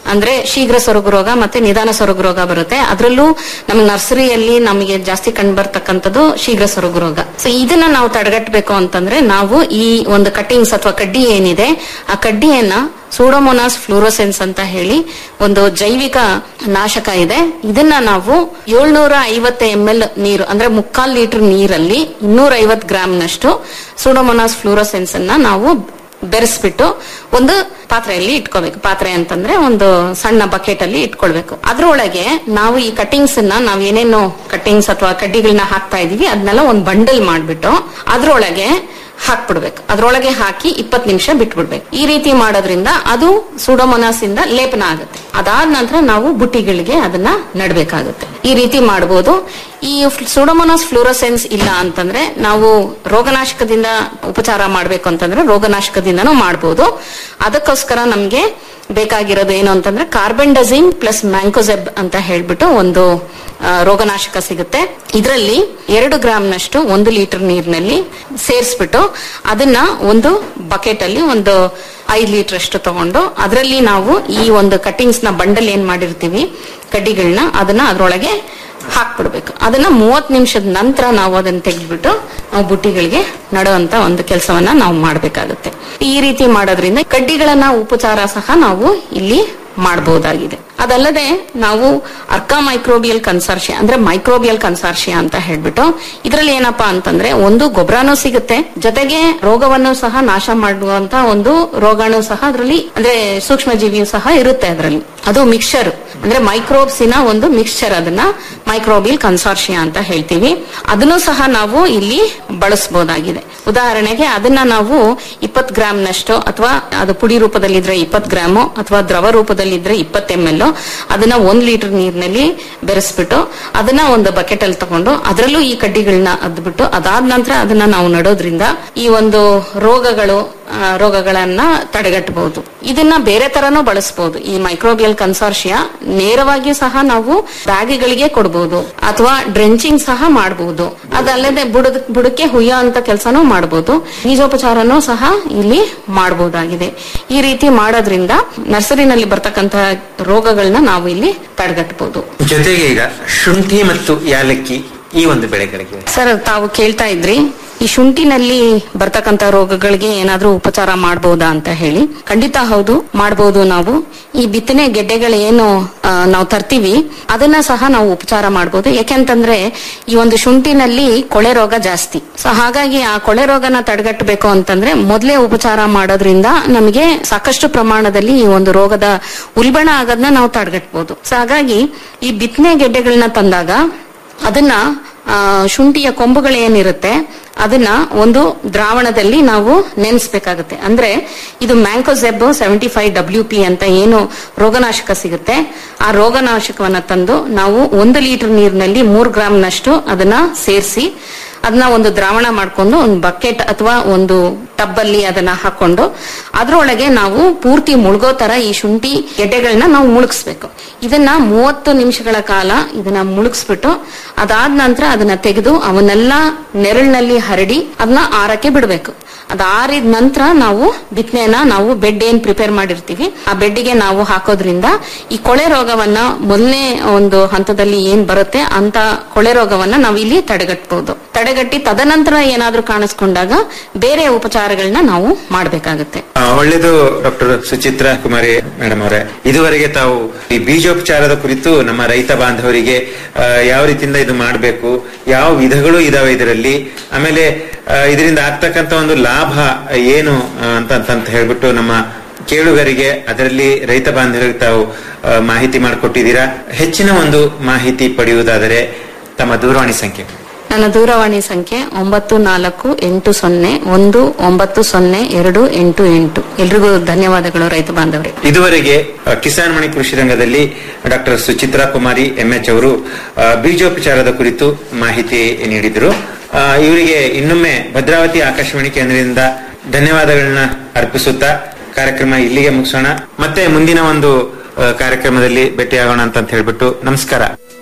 ಅಂದ್ರೆ ಶೀಘ್ರ ಸೊರಗು ರೋಗ ಮತ್ತೆ ನಿಧಾನ ಸೊರಗು ರೋಗ ಬರುತ್ತೆ ಅದರಲ್ಲೂ ನಮ್ಗೆ ನರ್ಸರಿಯಲ್ಲಿ ನಮಗೆ ಜಾಸ್ತಿ ಕಂಡು ಬರ್ತಕ್ಕಂಥದ್ದು ಶೀಘ್ರ ಸೊರಗು ರೋಗ ಸೊ ಇದನ್ನ ನಾವು ತಡೆಗಟ್ಟಬೇಕು ಅಂತಂದ್ರೆ ನಾವು ಈ ಒಂದು ಕಟ್ಟಿಂಗ್ಸ್ ಅಥವಾ ಕಡ್ಡಿ ಏನಿದೆ ಆ ಕಡ್ಡಿಯನ್ನ ಸೂಡೋಮೋನಾಸ್ ಫ್ಲೂರೋಸೆನ್ಸ್ ಅಂತ ಹೇಳಿ ಒಂದು ಜೈವಿಕ ನಾಶಕ ಇದೆ ಇದನ್ನ ನಾವು ಏಳ್ನೂರ ಐವತ್ತು ಎಂ ಎಲ್ ನೀರು ಅಂದ್ರೆ ಮುಕ್ಕಾಲ್ ಲೀಟರ್ ನೀರಲ್ಲಿ ಇನ್ನೂರ ಐವತ್ತು ಗ್ರಾಮ್ನಷ್ಟು ಸೂಡೋಮೋನಾಸ್ ಫ್ಲೂರೋಸೆನ್ಸ್ ಅನ್ನ ನಾವು ಬೆರೆಸ್ಬಿಟ್ಟು ಒಂದು ಪಾತ್ರೆಯಲ್ಲಿ ಇಟ್ಕೋಬೇಕು ಪಾತ್ರೆ ಅಂತಂದ್ರೆ ಒಂದು ಸಣ್ಣ ಬಕೆಟ್ ಅಲ್ಲಿ ಇಟ್ಕೊಳ್ಬೇಕು ಅದ್ರೊಳಗೆ ನಾವು ಈ ಕಟ್ಟಿಂಗ್ಸ್ ಅನ್ನ ನಾವ್ ಏನೇನು ಕಟ್ಟಿಂಗ್ಸ್ ಅಥವಾ ಕಡ್ಡಿಗಳನ್ನ ಹಾಕ್ತಾ ಇದೀವಿ ಅದನ್ನೆಲ್ಲ ಒಂದು ಬಂಡಲ್ ಮಾಡ್ಬಿಟ್ಟು ಅದ್ರೊಳಗೆ ಹಾಕ್ಬಿಡ್ಬೇಕು ಅದ್ರೊಳಗೆ ಹಾಕಿ ಇಪ್ಪತ್ತು ನಿಮಿಷ ಬಿಟ್ಬಿಡ್ಬೇಕು ಈ ರೀತಿ ಮಾಡೋದ್ರಿಂದ ಅದು ಸುಡೋಮೊನಾಸ್ ಇಂದ ಲೇಪನ ಆಗುತ್ತೆ ಅದಾದ ನಂತರ ನಾವು ಬುಟ್ಟಿಗಳಿಗೆ ಅದನ್ನ ನಡಬೇಕಾಗುತ್ತೆ ಈ ರೀತಿ ಮಾಡಬಹುದು ಈ ಸುಡೋಮೊನಾಸ್ ಫ್ಲೂರೋಸೆನ್ಸ್ ಇಲ್ಲ ಅಂತಂದ್ರೆ ನಾವು ರೋಗನಾಶಕದಿಂದ ಉಪಚಾರ ಮಾಡ್ಬೇಕು ಅಂತಂದ್ರೆ ರೋಗನಾಶಕದಿಂದನೂ ಮಾಡಬಹುದು ಅದಕ್ಕೋಸ್ಕರ ನಮ್ಗೆ ಬೇಕಾಗಿರೋದು ಏನು ಅಂತಂದ್ರೆ ಕಾರ್ಬೆಂಡಜಿಮ್ ಪ್ಲಸ್ ಮ್ಯಾಂಕೋಸೆಬ್ ಅಂತ ಹೇಳ್ಬಿಟ್ಟು ಒಂದು ಆ, ರೋಗನಾಶಕ ಸಿಗುತ್ತೆ ಇದರಲ್ಲಿ ಎರಡು ಗ್ರಾಮ್ನಷ್ಟು ಒಂದು ಲೀಟರ್ ನೀರಿನಲ್ಲಿ ಸೇರಿಸ್ಬಿಟ್ಟು ಅದನ್ನ ಒಂದು ಬಕೆಟ್ ಅಲ್ಲಿ ಒಂದು ಐದು ಲೀಟರ್ ಅಷ್ಟು ತಗೊಂಡು ಅದರಲ್ಲಿ ನಾವು ಈ ಒಂದು ಕಟ್ಟಿಂಗ್ಸ್ ನ ಬಂಡಲ್ ಏನ್ ಮಾಡಿರ್ತೀವಿ ಕಡ್ಡಿಗಳನ್ನ ಅದನ್ನ ಅದ್ರೊಳಗೆ ಹಾಕ್ಬಿಡ್ಬೇಕು ಅದನ್ನ ಮೂವತ್ ನಿಮಿಷದ ನಂತರ ನಾವು ಅದನ್ನ ತೆಗೆದ್ಬಿಟ್ಟು ನಾವು ಬುಟ್ಟಿಗಳಿಗೆ ನಡುವಂತ ಒಂದು ಕೆಲಸವನ್ನ ನಾವು ಮಾಡ್ಬೇಕಾಗುತ್ತೆ ಈ ರೀತಿ ಮಾಡೋದ್ರಿಂದ ಕಡ್ಡಿಗಳನ್ನ ಉಪಚಾರ ಸಹ ನಾವು ಇಲ್ಲಿ ಮಾಡಬಹುದಾಗಿದೆ ಅದಲ್ಲದೆ ನಾವು ಅರ್ಕಾ ಮೈಕ್ರೋಬಿಯಲ್ ಕನ್ಸಾರ್ಷಿಯ ಅಂದ್ರೆ ಮೈಕ್ರೋಬಿಯಲ್ ಕನ್ಸಾರ್ಷಿಯ ಅಂತ ಹೇಳ್ಬಿಟ್ಟು ಇದರಲ್ಲಿ ಏನಪ್ಪಾ ಅಂತಂದ್ರೆ ಒಂದು ಗೊಬ್ಬರನೂ ಸಿಗುತ್ತೆ ಜೊತೆಗೆ ರೋಗವನ್ನು ಸಹ ನಾಶ ಮಾಡುವಂತ ಒಂದು ರೋಗಾಣು ಸಹ ಅದರಲ್ಲಿ ಅಂದ್ರೆ ಸೂಕ್ಷ್ಮ ಜೀವಿಯು ಸಹ ಇರುತ್ತೆ ಅದರಲ್ಲಿ ಅದು ಮಿಕ್ಸ್ಚರ್ ಅಂದ್ರೆ ಮೈಕ್ರೋಬ್ಸಿನ ಒಂದು ಮಿಕ್ಸ್ಚರ್ ಅದನ್ನ ಮೈಕ್ರೋಬಿಯಲ್ ಕನ್ಸಾರ್ಷಿಯ ಅಂತ ಹೇಳ್ತೀವಿ ಅದನ್ನು ಸಹ ನಾವು ಇಲ್ಲಿ ಬಳಸಬಹುದಾಗಿದೆ ಉದಾಹರಣೆಗೆ ಅದನ್ನ ನಾವು ಇಪ್ಪತ್ ಗ್ರಾಮ್ನಷ್ಟು ಅಥವಾ ಅದು ಪುಡಿ ರೂಪದಲ್ಲಿದ್ರೆ ಇಪ್ಪತ್ ಗ್ರಾಮು ಅಥವಾ ದ್ರವ ರೂಪದಲ್ಲಿದ್ರೆ ಇಪ್ಪತ್ತು ಎಂ ಎಲ್ ಅದನ್ನ ಒಂದ್ ಲೀಟರ್ ನೀರಿನಲ್ಲಿ ಬೆರೆಸ್ಬಿಟ್ಟು ಅದನ್ನ ಒಂದು ಬಕೆಟ್ ಅಲ್ಲಿ ತಗೊಂಡು ಅದರಲ್ಲೂ ಈ ಕಡ್ಡಿಗಳನ್ನ ಅದ್ಬಿಟ್ಟು ಅದಾದ ನಂತರ ಅದನ್ನ ನಾವು ನಡೋದ್ರಿಂದ ಈ ಒಂದು ರೋಗಗಳು ಆ, ರೋಗಗಳನ್ನ ತಡೆಗಟ್ಟಬಹುದು ಇದನ್ನ ಬೇರೆ ತರನೂ ಬಳಸಬಹುದು ಈ ಮೈಕ್ರೋಬಿಯಲ್ ಕನ್ಸಾರ್ಷಿಯ ನೇರವಾಗಿ ಸಹ ನಾವು ಬ್ಯಾಗಿಗಳಿಗೆ ಕೊಡಬಹುದು ಅಥವಾ ಡ್ರೆಂಚಿಂಗ್ ಸಹ ಮಾಡಬಹುದು ಅದಲ್ಲದೆ ಬುಡದ ಬುಡಕ್ಕೆ ಹುಯ್ಯೋ ಅಂತ ಕೆಲಸನೂ ಮಾಡಬಹುದು ಬೀಜೋಪಚಾರನೂ ಸಹ ಇಲ್ಲಿ ಮಾಡಬಹುದಾಗಿದೆ ಈ ರೀತಿ ಮಾಡೋದ್ರಿಂದ ನರ್ಸರಿನಲ್ಲಿ ಬರ್ತಕ್ಕಂತಹ ರೋಗಗಳನ್ನ ನಾವು ಇಲ್ಲಿ ತಡೆಗಟ್ಟಬಹುದು ಜೊತೆಗೆ ಈಗ ಶುಂಠಿ ಮತ್ತು ಯಾಲಕ್ಕಿ ಈ ಒಂದು ಬೆಳೆಗಳಿಗೆ ಸರ್ ತಾವು ಕೇಳ್ತಾ ಇದ್ರಿ ಈ ಶುಂಠಿನಲ್ಲಿ ಬರ್ತಕ್ಕಂತ ರೋಗಗಳಿಗೆ ಏನಾದ್ರೂ ಉಪಚಾರ ಮಾಡಬಹುದಾ ಅಂತ ಹೇಳಿ ಖಂಡಿತ ಹೌದು ಮಾಡಬಹುದು ನಾವು ಈ ಬಿತ್ತನೆ ಗೆಡ್ಡೆಗಳು ಏನು ಆ, ನಾವು ತರ್ತೀವಿ ಅದನ್ನ ಸಹ ನಾವು ಉಪಚಾರ ಮಾಡಬಹುದು ಯಾಕೆಂತಂದ್ರೆ ಈ ಒಂದು ಶುಂಠಿನಲ್ಲಿ ಕೊಳೆ ರೋಗ ಜಾಸ್ತಿ ಸೊ ಹಾಗಾಗಿ ಆ ಕೊಳೆ ರೋಗನ ತಡೆಗಟ್ಟಬೇಕು ಅಂತಂದ್ರೆ ಮೊದಲೇ ಉಪಚಾರ ಮಾಡೋದ್ರಿಂದ ನಮಗೆ ಸಾಕಷ್ಟು ಪ್ರಮಾಣದಲ್ಲಿ ಈ ಒಂದು ರೋಗದ ಉಲ್ಬಣ ಆಗೋದನ್ನ ನಾವು ತಡೆಗಟ್ಟಬಹುದು ಸೊ ಹಾಗಾಗಿ ಈ ಬಿತ್ತನೆ ಗೆಡ್ಡೆಗಳನ್ನ ತಂದಾಗ ಅದನ್ನ ಆ, ಶುಂಠಿಯ ಕೊಂಬುಗಳು ಏನಿರುತ್ತೆ ಅದನ್ನ ಒಂದು ದ್ರಾವಣದಲ್ಲಿ ನಾವು ನೆನೆಸ್ಬೇಕಾಗುತ್ತೆ ಅಂದ್ರೆ ಇದು mancozeb seventy five W P ಅಂತ ಏನು ರೋಗನಾಶಕ ಸಿಗುತ್ತೆ ಆ ರೋಗನಾಶಕವನ್ನ ತಂದು ನಾವು ಒಂದು ಲೀಟರ್ ನೀರಿನಲ್ಲಿ ಮೂರು ಗ್ರಾಮ್ನಷ್ಟು ಅದನ್ನ ಸೇರಿಸಿ ಅದನ್ನ ಒಂದು ದ್ರಾವಣ ಮಾಡ್ಕೊಂಡು ಒಂದು ಬಕೆಟ್ ಅಥವಾ ಒಂದು ಟಬ್ ಅಲ್ಲಿ ಅದನ್ನ ಹಾಕೊಂಡು ಅದ್ರೊಳಗೆ ನಾವು ಪೂರ್ತಿ ಮುಳುಗೋ ತರ ಈ ಶುಂಠಿ ಗೆಡ್ಡೆಗಳನ್ನ ನಾವು ಮುಳುಗಿಸ್ಬೇಕು ಇದನ್ನ ಮೂವತ್ತು ನಿಮಿಷಗಳ ಕಾಲ ಇದನ್ನ ಮುಳುಗಿಸ್ಬಿಟ್ಟು ಅದಾದ ನಂತರ ಅದನ್ನ ತೆಗೆದು ಅವನ್ನೆಲ್ಲ ನೆರಳಿನಲ್ಲಿ ಹರಡಿ ಅದನ್ನ ಆರಕ್ಕೆ ಬಿಡಬೇಕು ಅದಾರಿದ ನಂತರ ನಾವು ಬಿತ್ತನೆನ ನಾವು ಬೆಡ್ ಏನ್ ಪ್ರಿಪೇರ್ ಮಾಡಿರ್ತೀವಿ ಆ ಬೆಡ್ಡಿಗೆ ನಾವು ಹಾಕೋದ್ರಿಂದ ಈ ಕೊಳೆ ರೋಗವನ್ನ ಮೊದಲನೇ ಒಂದು ಹಂತದಲ್ಲಿ ಏನ್ ಬರುತ್ತೆ ಅಂತ ಕೊಳೆ ರೋಗವನ್ನ ನಾವು ಇಲ್ಲಿ ತಡೆಗಟ್ಟಬಹುದು ತಡೆಗಟ್ಟಿ ತದನಂತರ ಏನಾದ್ರೂ ಕಾಣಿಸ್ಕೊಂಡಾಗ ಬೇರೆ ಉಪಚಾರಗಳನ್ನ ನಾವು ಮಾಡಬೇಕಾಗುತ್ತೆ ಆ, ಒಳ್ಳೆಯದು ಡಾಕ್ಟರ್ ಸುಚಿತ್ರಾ ಕುಮಾರಿ ಮೇಡಮ್ ಅವರೇ ಇದುವರೆಗೆ ತಾವು ಈ ಬೀಜೋಪಚಾರದ ಕುರಿತು ನಮ್ಮ ರೈತ ಬಾಂಧವರಿಗೆ ಆ, ಯಾವ ರೀತಿಯಿಂದ ಇದು ಮಾಡಬೇಕು ಯಾವ ವಿಧಗಳು ಇದಾವೆ ಇದರಲ್ಲಿ ಆಮೇಲೆ ಆ, ಇದರಿಂದ ಆಗ್ತಕ್ಕಂತ ಒಂದು ಲಾಭ ಏನು ಆ, ಅಂತ ಅಂತ ಹೇಳ್ಬಿಟ್ಟು ನಮ್ಮ ಕೇಳುಗರಿಗೆ ಅದರಲ್ಲಿ ರೈತ ಬಾಂಧವರಿಗೆ ತಾವು ಆ, ಮಾಹಿತಿ ಮಾಡಿಕೊಟ್ಟಿದ್ದೀರಾ ಹೆಚ್ಚಿನ ಒಂದು ಮಾಹಿತಿ ಪಡೆಯುವುದಾದರೆ ತಮ್ಮ ದೂರವಾಣಿ ಸಂಖ್ಯೆ ನನ್ನ ದೂರವಾಣಿ ಸಂಖ್ಯೆ ಒಂಬತ್ತು ನಾಲ್ಕು ಎಂಟು ಸೊನ್ನೆ ಒಂದು ಒಂಬತ್ತು ಸೊನ್ನೆ ಎರಡು ಎಂಟು ಎಂಟು ಎಲ್ರಿಗೂ ಧನ್ಯವಾದಗಳು ರೈತ ಬಾಂಧವರೇ ಇದುವರೆಗೆ ಅ, ಕಿಸಾನ್ ಮಣಿ ಕೃಷಿ ರಂಗದಲ್ಲಿ ಡಾಕ್ಟರ್ ಸುಚಿತ್ರಾ ಕುಮಾರಿ ಎಂಎಚ್ ಅವರು ಅ, ಬೀಜೋಪಚಾರದ ಕುರಿತು ಮಾಹಿತಿ ನೀಡಿದರು ಅ, ಇವರಿಗೆ ಇನ್ನೊಮ್ಮೆ ಭದ್ರಾವತಿ ಆಕಾಶವಾಣಿ ಕೇಂದ್ರದಿಂದ ಧನ್ಯವಾದಗಳನ್ನ ಅರ್ಪಿಸುತ್ತಾ ಕಾರ್ಯಕ್ರಮ ಇಲ್ಲಿಗೆ ಮುಗಿಸೋಣ ಮತ್ತೆ ಮುಂದಿನ ಒಂದು ಅ, ಕಾರ್ಯಕ್ರಮದಲ್ಲಿ ಭೇಟಿಯಾಗೋಣ ಅಂತ ಹೇಳ್ಬಿಟ್ಟು ನಮಸ್ಕಾರ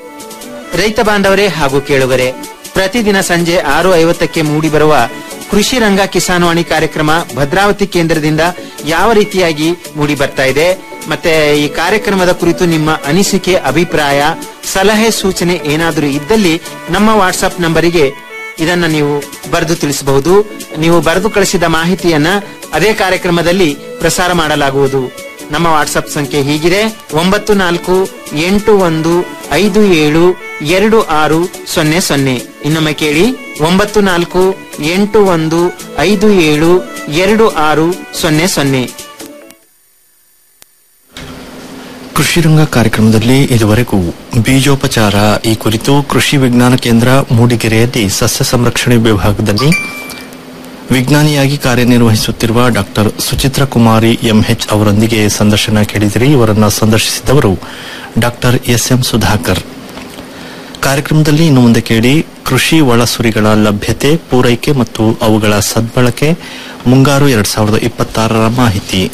ರೈತ ಬಾಂಧವರೇ ಹಾಗೂ ಕೇಳುಗರೆ ಪ್ರತಿದಿನ ಸಂಜೆ ಆರು ಐವತ್ತಕ್ಕೆ ಮೂಡಿಬರುವ ಕೃಷಿ ರಂಗ ಕಿಸಾನ್ವಾಣಿ ಕಾರ್ಯಕ್ರಮ ಭದ್ರಾವತಿ ಕೇಂದ್ರದಿಂದ ಯಾವ ರೀತಿಯಾಗಿ ಮೂಡಿ ಬರ್ತಾ ಇದೆ ಮತ್ತೆ ಈ ಕಾರ್ಯಕ್ರಮದ ಕುರಿತು ನಿಮ್ಮ ಅನಿಸಿಕೆ ಅಭಿಪ್ರಾಯ ಸಲಹೆ ಸೂಚನೆ ಏನಾದರೂ ಇದ್ದಲ್ಲಿ ನಮ್ಮ ವಾಟ್ಸ್ಆಪ್ ನಂಬರಿಗೆ ಇದನ್ನ ನೀವು ಬರೆದು ತಿಳಿಸಬಹುದು ನೀವು ಬರೆದು ಕಳಿಸಿದ ಮಾಹಿತಿಯನ್ನ ಅದೇ ಕಾರ್ಯಕ್ರಮದಲ್ಲಿ ಪ್ರಸಾರ ಮಾಡಲಾಗುವುದು ನಮ್ಮ ವಾಟ್ಸ್ಆಪ್ ಸಂಖ್ಯೆ ಹೀಗಿದೆ ಒಂಬತ್ತು ನಾಲ್ಕು ಎಂಟು ಒಂದು ಐದು ಏಳು ಎರಡು ಆರು ಸೊನ್ನೆ ಸೊನ್ನೆ ಇನ್ನೊಮ್ಮೆ ಕೇಳಿ ಒಂಬತ್ತು ನಾಲ್ಕು ಎಂಟು ಒಂದು ಐದು ಏಳು ಎರಡು ಆರು ಸೊನ್ನೆ ಸೊನ್ನೆ ಕೃಷಿ ರಂಗ ಕಾರ್ಯಕ್ರಮದಲ್ಲಿ ಇದುವರೆಗೂ ಬೀಜೋಪಚಾರ ಈ ಕುರಿತು ಕೃಷಿ ವಿಜ್ಞಾನ ಕೇಂದ್ರ ಮೂಡಿಗೆರೆಯಲ್ಲಿ ಸಸ್ಯ ಸಂರಕ್ಷಣೆ ವಿಭಾಗದಲ್ಲಿ ವಿಜ್ಞಾನಿಯಾಗಿ ಕಾರ್ಯನಿರ್ವಹಿಸುತ್ತಿರುವ ಡಾಕ್ಟರ್ ಸುಚಿತ್ರ ಕುಮಾರಿ ಎಂಎಚ್ ಅವರೊಂದಿಗೆ ಸಂದರ್ಶನ ಕೇಳಿದಿರಿ ಇವರನ್ನ ಸಂದರ್ಶಿಸಿದವರು ಡಾಕ್ಟರ್ ಎಸ್ಎಂ ಸುಧಾಕರ್ ಕಾರ್ಯಕ್ರಮದಲ್ಲಿ ಇನ್ನು ಮುಂದೆ ಕೇಳಿ ಕೃಷಿ ಒಳಸುರಿಗಳ ಲಭ್ಯತೆ ಪೂರೈಕೆ ಮತ್ತು ಅವುಗಳ ಸದ್ಬಳಕೆ ಮುಂಗಾರು ಎರಡ್ ಸಾವಿರದ ಇಪ್ಪತ್ತಾರರ ಮಾಹಿತಿ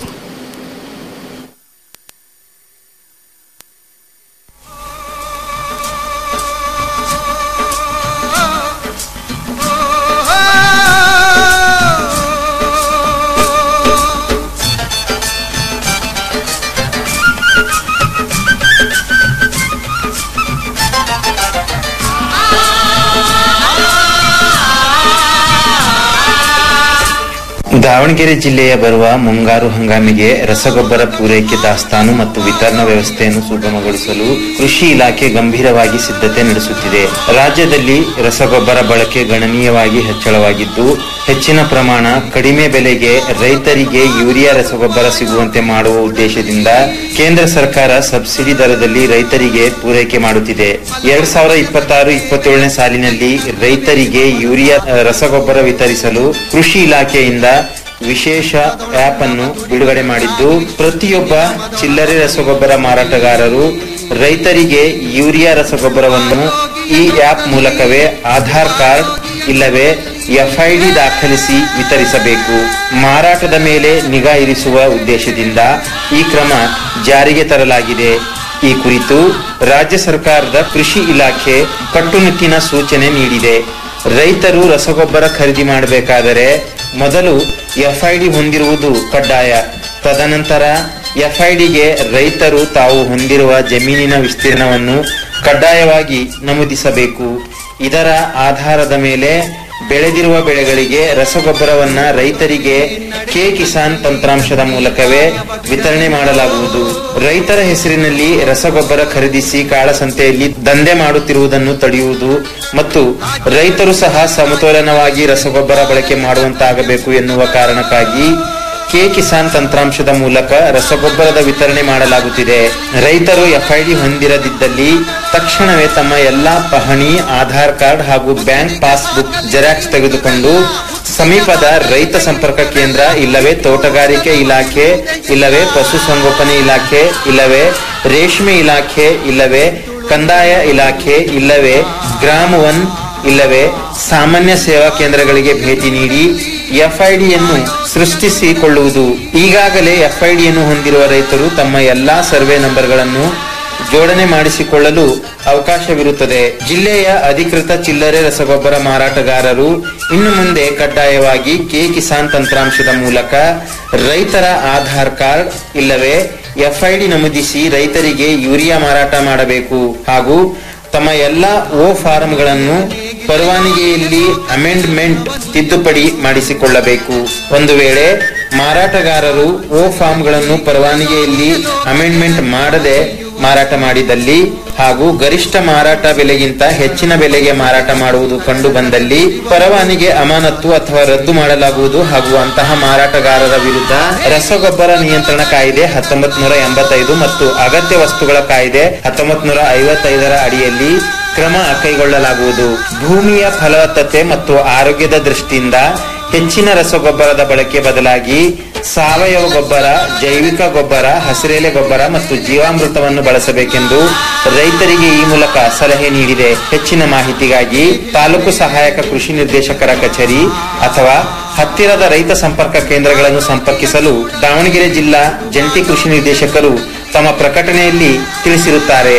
ದಾವಣಗೆರೆ ಜಿಲ್ಲೆಯ ಬರುವ ಮುಂಗಾರು ಹಂಗಾಮಿಗೆ ರಸಗೊಬ್ಬರ ಪೂರೈಕೆ ದಾಸ್ತಾನು ಮತ್ತು ವಿತರಣಾ ವ್ಯವಸ್ಥೆಯನ್ನು ಸುಗಮಗೊಳಿಸಲು ಕೃಷಿ ಇಲಾಖೆ ಗಂಭೀರವಾಗಿ ಸಿದ್ಧತೆ ನಡೆಸುತ್ತಿದೆ ರಾಜ್ಯದಲ್ಲಿ ರಸಗೊಬ್ಬರ ಬಳಕೆ ಗಣನೀಯವಾಗಿ ಹೆಚ್ಚಳವಾಗಿದ್ದು ಹೆಚ್ಚಿನ ಪ್ರಮಾಣ ಕಡಿಮೆ ಬೆಲೆಗೆ ರೈತರಿಗೆ ಯೂರಿಯಾ ರಸಗೊಬ್ಬರ ಸಿಗುವಂತೆ ಮಾಡುವ ಉದ್ದೇಶದಿಂದ ಕೇಂದ್ರ ಸರ್ಕಾರ ಸಬ್ಸಿಡಿ ದರದಲ್ಲಿ ರೈತರಿಗೆ ಪೂರೈಕೆ ಮಾಡುತ್ತಿದೆ ಎರಡ್ ಸಾವಿರದ ಇಪ್ಪತ್ತಾರು ಇಪ್ಪತ್ತೇಳನೇ ಸಾಲಿನಲ್ಲಿ ರೈತರಿಗೆ ಯೂರಿಯಾ ಅಹ್, ರಸಗೊಬ್ಬರ ವಿತರಿಸಲು ಕೃಷಿ ಇಲಾಖೆಯಿಂದ ವಿಶೇಷ ಆಪ್ ಅನ್ನು ಬಿಡುಗಡೆ ಮಾಡಿದ್ದು ಪ್ರತಿಯೊಬ್ಬ ಚಿಲ್ಲರೆ ರಸಗೊಬ್ಬರ ಮಾರಾಟಗಾರರು ರೈತರಿಗೆ ಯೂರಿಯಾ ರಸಗೊಬ್ಬರವನ್ನು ಈ ಆಪ್ ಮೂಲಕವೇ ಆಧಾರ್ ಕಾರ್ಡ್ ಇಲ್ಲವೇ ಎಫ್ಐಡಿ ದಾಖಲಿಸಿ ವಿತರಿಸಬೇಕು ಮಾರಾಟದ ಮೇಲೆ ನಿಗಾ ಇರಿಸುವ ಉದ್ದೇಶದಿಂದ ಈ ಕ್ರಮ ಜಾರಿಗೆ ತರಲಾಗಿದೆ ಈ ಕುರಿತು ರಾಜ್ಯ ಸರ್ಕಾರದ ಕೃಷಿ ಇಲಾಖೆ ಕಟ್ಟುನಿಟ್ಟಿನ ಸೂಚನೆ ನೀಡಿದೆ ರೈತರು ರಸಗೊಬ್ಬರ ಖರೀದಿ ಮಾಡಬೇಕಾದರೆ ಮೊದಲು ಎಫ್ಐಡಿ ಹೊಂದಿರುವುದು ಕಡ್ಡಾಯ ತದನಂತರ ಎಫ್ಐಡಿಗೆ ರೈತರು ತಾವು ಹೊಂದಿರುವ ಜಮೀನಿನ ವಿಸ್ತೀರ್ಣವನ್ನು ಕಡ್ಡಾಯವಾಗಿ ನಮೂದಿಸಬೇಕು ಇದರ ಆಧಾರದ ಮೇಲೆ ಬೆಳೆದಿರುವ ಬೆಳೆಗಳಿಗೆ ರಸಗೊಬ್ಬರವನ್ನ ರೈತರಿಗೆ ಕೆ ಕಿಸಾನ್ ತಂತ್ರಾಂಶದ ಮೂಲಕವೇ ವಿತರಣೆ ಮಾಡಲಾಗುವುದು ರೈತರ ಹೆಸರಿನಲ್ಲಿ ರಸಗೊಬ್ಬರ ಖರೀದಿಸಿ ಕಾಳಸಂತೆಯಲ್ಲಿ ದಂಧೆ ಮಾಡುತ್ತಿರುವುದನ್ನು ತಡೆಯುವುದು ಮತ್ತು ರೈತರು ಸಹ ಸಮತೋಲನವಾಗಿ ರಸಗೊಬ್ಬರ ಬಳಕೆ ಮಾಡುವಂತಾಗಬೇಕು ಎನ್ನುವ ಕಾರಣಕ್ಕಾಗಿ ಕೆ ಕಿಸಾನ್ ತಂತ್ರಾಂಶದ ಮೂಲಕ ರಸಗೊಬ್ಬರದ ವಿತರಣೆ ಮಾಡಲಾಗುತ್ತಿದೆ ರೈತರು ಎಫ್ಐಡಿ ಹೊಂದಿರದಿದ್ದಲ್ಲಿ ತಕ್ಷಣವೇ ತಮ್ಮ ಎಲ್ಲಾ ಪಹಣಿ ಆಧಾರ್ ಕಾರ್ಡ್ ಹಾಗೂ ಬ್ಯಾಂಕ್ ಪಾಸ್ಬುಕ್ ಜೆರಾಕ್ಸ್ ತೆಗೆದುಕೊಂಡು ಸಮೀಪದ ರೈತ ಸಂಪರ್ಕ ಕೇಂದ್ರ ಇಲ್ಲವೇ ತೋಟಗಾರಿಕೆ ಇಲಾಖೆ ಇಲ್ಲವೇ ಪಶುಸಂಗೋಪನೆ ಇಲಾಖೆ ಇಲ್ಲವೇ ರೇಷ್ಮೆ ಇಲಾಖೆ ಇಲ್ಲವೇ ಕಂದಾಯ ಇಲಾಖೆ ಇಲ್ಲವೇ ಗ್ರಾಮ ಒನ್ ಇಲ್ಲವೇ ಸಾಮಾನ್ಯ ಸೇವಾ ಕೇಂದ್ರಗಳಿಗೆ ಭೇಟಿ ನೀಡಿ ಎಫ್ಐಡಿಯನ್ನು ಸೃಷ್ಟಿಸಿಕೊಳ್ಳುವುದು ಈಗಾಗಲೇ ಎಫ್ಐಡಿಯನ್ನು ಹೊಂದಿರುವ ರೈತರು ತಮ್ಮ ಎಲ್ಲಾ ಸರ್ವೆ ನಂಬರ್ಗಳನ್ನು ಜೋಡಣೆ ಮಾಡಿಸಿಕೊಳ್ಳಲು ಅವಕಾಶವಿರುತ್ತದೆ ಜಿಲ್ಲೆಯ ಅಧಿಕೃತ ಚಿಲ್ಲರೆ ರಸಗೊಬ್ಬರ ಮಾರಾಟಗಾರರು ಇನ್ನು ಮುಂದೆ ಕಡ್ಡಾಯವಾಗಿ ಕೆ ಕಿಸಾನ್ ತಂತ್ರಾಂಶದ ಮೂಲಕ ರೈತರ ಆಧಾರ್ ಕಾರ್ಡ್ ಇಲ್ಲವೇ ಎಫ್ಐಡಿ ನಮೂದಿಸಿ ರೈತರಿಗೆ ಯೂರಿಯಾ ಮಾರಾಟ ಮಾಡಬೇಕು ಹಾಗೂ ತಮ್ಮ ಎಲ್ಲಾ ಓ ಫಾರಂಗಳನ್ನು ಪರವಾನಗಿಯಲ್ಲಿ ಅಮೆಂಡ್ಮೆಂಟ್ ತಿದ್ದುಪಡಿ ಮಾಡಿಸಿಕೊಳ್ಳಬೇಕು ಒಂದು ವೇಳೆ ಮಾರಾಟಗಾರರು ಓ ಫಾರ್ಮ್ಗಳನ್ನು ಪರವಾನಗಿಯಲ್ಲಿ ಅಮೆಂಡ್ಮೆಂಟ್ ಮಾಡದೆ ಮಾರಾಟ ಮಾಡಿದಲ್ಲಿ ಹಾಗೂ ಗರಿಷ್ಠ ಮಾರಾಟ ಬೆಲೆಗಿಂತ ಹೆಚ್ಚಿನ ಬೆಲೆಗೆ ಮಾರಾಟ ಮಾಡುವುದು ಕಂಡು ಬಂದಲ್ಲಿ ಪರವಾನಗಿ ಅಮಾನತ್ತು ಅಥವಾ ರದ್ದು ಮಾಡಲಾಗುವುದು ಹಾಗೂ ಅಂತಹ ಮಾರಾಟಗಾರರ ವಿರುದ್ಧ ರಸಗೊಬ್ಬರ ನಿಯಂತ್ರಣ ಕಾಯ್ದೆ ಹತ್ತೊಂಬತ್ ನೂರ ಎಂಬತ್ತೈದು ಮತ್ತು ಅಗತ್ಯ ವಸ್ತುಗಳ ಕಾಯ್ದೆ ಹತ್ತೊಂಬತ್ ನೂರ ಐವತ್ತೈದರ ಅಡಿಯಲ್ಲಿ ಕ್ರಮ ಕೈಗೊಳ್ಳಲಾಗುವುದು ಭೂಮಿಯ ಫಲವತ್ತತೆ ಮತ್ತು ಆರೋಗ್ಯದ ದೃಷ್ಟಿಯಿಂದ ಹೆಚ್ಚಿನ ರಸಗೊಬ್ಬರದ ಬಳಕೆ ಬದಲಾಗಿ ಸಾವಯವ ಗೊಬ್ಬರ ಜೈವಿಕ ಗೊಬ್ಬರ ಹಸಿರೆಲೆ ಗೊಬ್ಬರ ಮತ್ತು ಜೀವಾಮೃತವನ್ನು ಬಳಸಬೇಕೆಂದು ರೈತರಿಗೆ ಈ ಮೂಲಕ ಸಲಹೆ ನೀಡಿದೆ ಹೆಚ್ಚಿನ ಮಾಹಿತಿಗಾಗಿ ತಾಲೂಕು ಸಹಾಯಕ ಕೃಷಿ ನಿರ್ದೇಶಕರ ಕಚೇರಿ ಅಥವಾ ಹತ್ತಿರದ ರೈತ ಸಂಪರ್ಕ ಕೇಂದ್ರಗಳನ್ನು ಸಂಪರ್ಕಿಸಲು ದಾವಣಗೆರೆ ಜಿಲ್ಲಾ ಜಂಟಿ ಕೃಷಿ ನಿರ್ದೇಶಕರು ತಮ್ಮ ಪ್ರಕಟಣೆಯಲ್ಲಿ ತಿಳಿಸಿರುತ್ತಾರೆ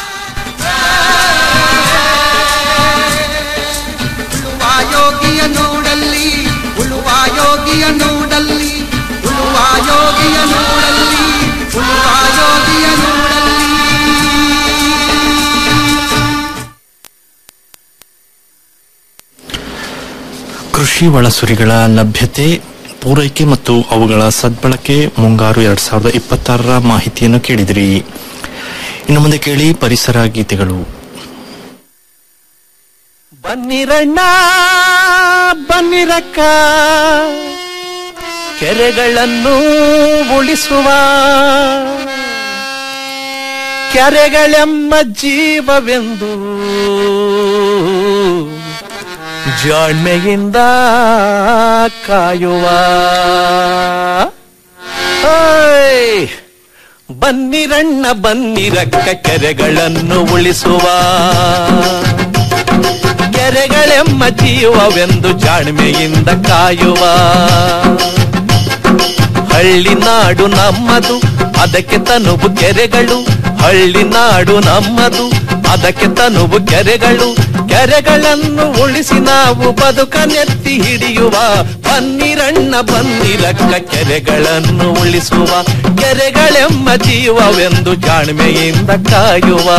ಉಳುವ ಯೋಗಿಯ ನೋಡಲ್ಲಿ ಉಳುವ ಯೋಗಿಯ ನೋಡಲ್ಲಿ ಉಳುವ ಯೋಗಿಯ ನೋಡಲ್ಲಿ ಉಳುವ ಕೃಷಿ ಒಳಸುರಿಗಳ ಲಭ್ಯತೆ ಪೂರೈಕೆ ಮತ್ತು ಅವುಗಳ ಸದ್ಬಳಕೆ ಮುಂಗಾರು ಎರಡ್ ಸಾವಿರದ ಇಪ್ಪತ್ತಾರರ ಮಾಹಿತಿಯನ್ನು ಕೇಳಿದಿರಿ ಇನ್ನು ಮುಂದೆ ಕೇಳಿ ಪರಿಸರ ಗೀತೆಗಳು ಬನ್ನಿರಣ್ಣ ಬನ್ನಿರಕ್ಕ ಕೆರೆಗಳನ್ನು ಉಳಿಸುವ ಕೆರೆಗಳೆಮ್ಮ ಜೀವವೆಂದು ಜಾಣ್ಮೆಯಿಂದ ಕಾಯುವ ಓಯ್! ಬನ್ನಿರಣ್ಣ ಬನ್ನಿರಕ್ಕ ಕೆರೆಗಳನ್ನು ಉಳಿಸುವ ಕೆರೆಗಳೆಮ್ಮ ಜೀವವೆಂದು ಜಾಣ್ಮೆಯಿಂದ ಕಾಯುವ ಹಳ್ಳಿ ನಾಡು ನಮ್ಮದು ಅದಕ್ಕೆ ತನುವು ಕೆರೆಗಳು ಹಳ್ಳಿ ನಾಡು ನಮ್ಮದು ಅದಕ್ಕೆ ತನುವು ಕೆರೆಗಳು ಕೆರೆಗಳನ್ನು ಉಳಿಸಿ ನಾವು ಬದುಕನೆತ್ತಿ ಹಿಡಿಯುವ ಬನ್ನಿರಣ್ಣ ಬನ್ನಿರಕ್ಕ ಕೆರೆಗಳನ್ನು ಉಳಿಸುವ ಕೆರೆಗಳೆಮ್ಮ ಜೀವವೆಂದು ಜಾಣ್ಮೆಯಿಂದ ಕಾಯುವ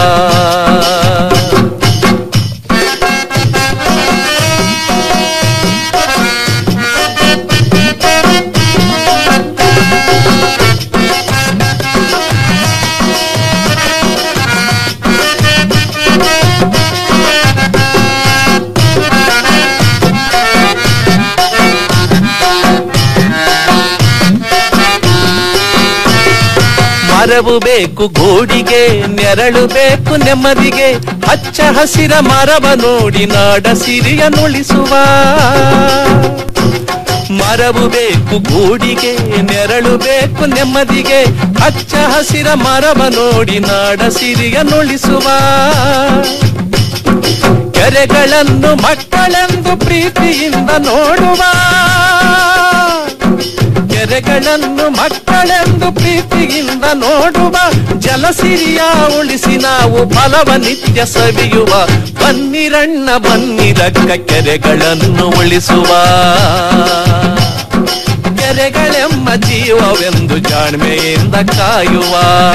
ಮರವು ಬೇಕು ಗೋಡಿಗೆ ನೆರಳು ಬೇಕು ನೆಮ್ಮದಿಗೆ ಹಚ್ಚ ಹಸಿರ ಮರವ ನೋಡಿ ನಾಡ ಸಿರಿಯ ನುಳಿಸುವ ಮರವು ಬೇಕು ಗೂಡಿಗೆ ನೆರಳು ಬೇಕು ನೆಮ್ಮದಿಗೆ ಹಚ್ಚ ಹಸಿರ ಮರವ ನೋಡಿ ನಾಡ ಸಿರಿಯ ನುಳಿಸುವ ಕೆರೆಗಳನ್ನು ಮಕ್ಕಳೆಂದು ಪ್ರೀತಿಯಿಂದ ನೋಡುವ ಕೆರೆಗಳನ್ನು ಮಕ್ಕಳೆಂದು ಪ್ರೀತಿಯಿಂದ ನೋಡುವ ಜಲಸಿರಿಯ ಉಳಿಸಿ ನಾವು ಫಲವ ನಿತ್ಯ ಸವಿಯುವ ಬನ್ನಿರಣ್ಣ ಬನ್ನಿರಕ್ಕ ಕೆರೆಗಳನ್ನು ಉಳಿಸುವ ಕೆರೆಗಳೆಮ್ಮ ಜೀವವೆಂದು ಜಾಣ್ಮೆಯಿಂದ ಕಾಯುವ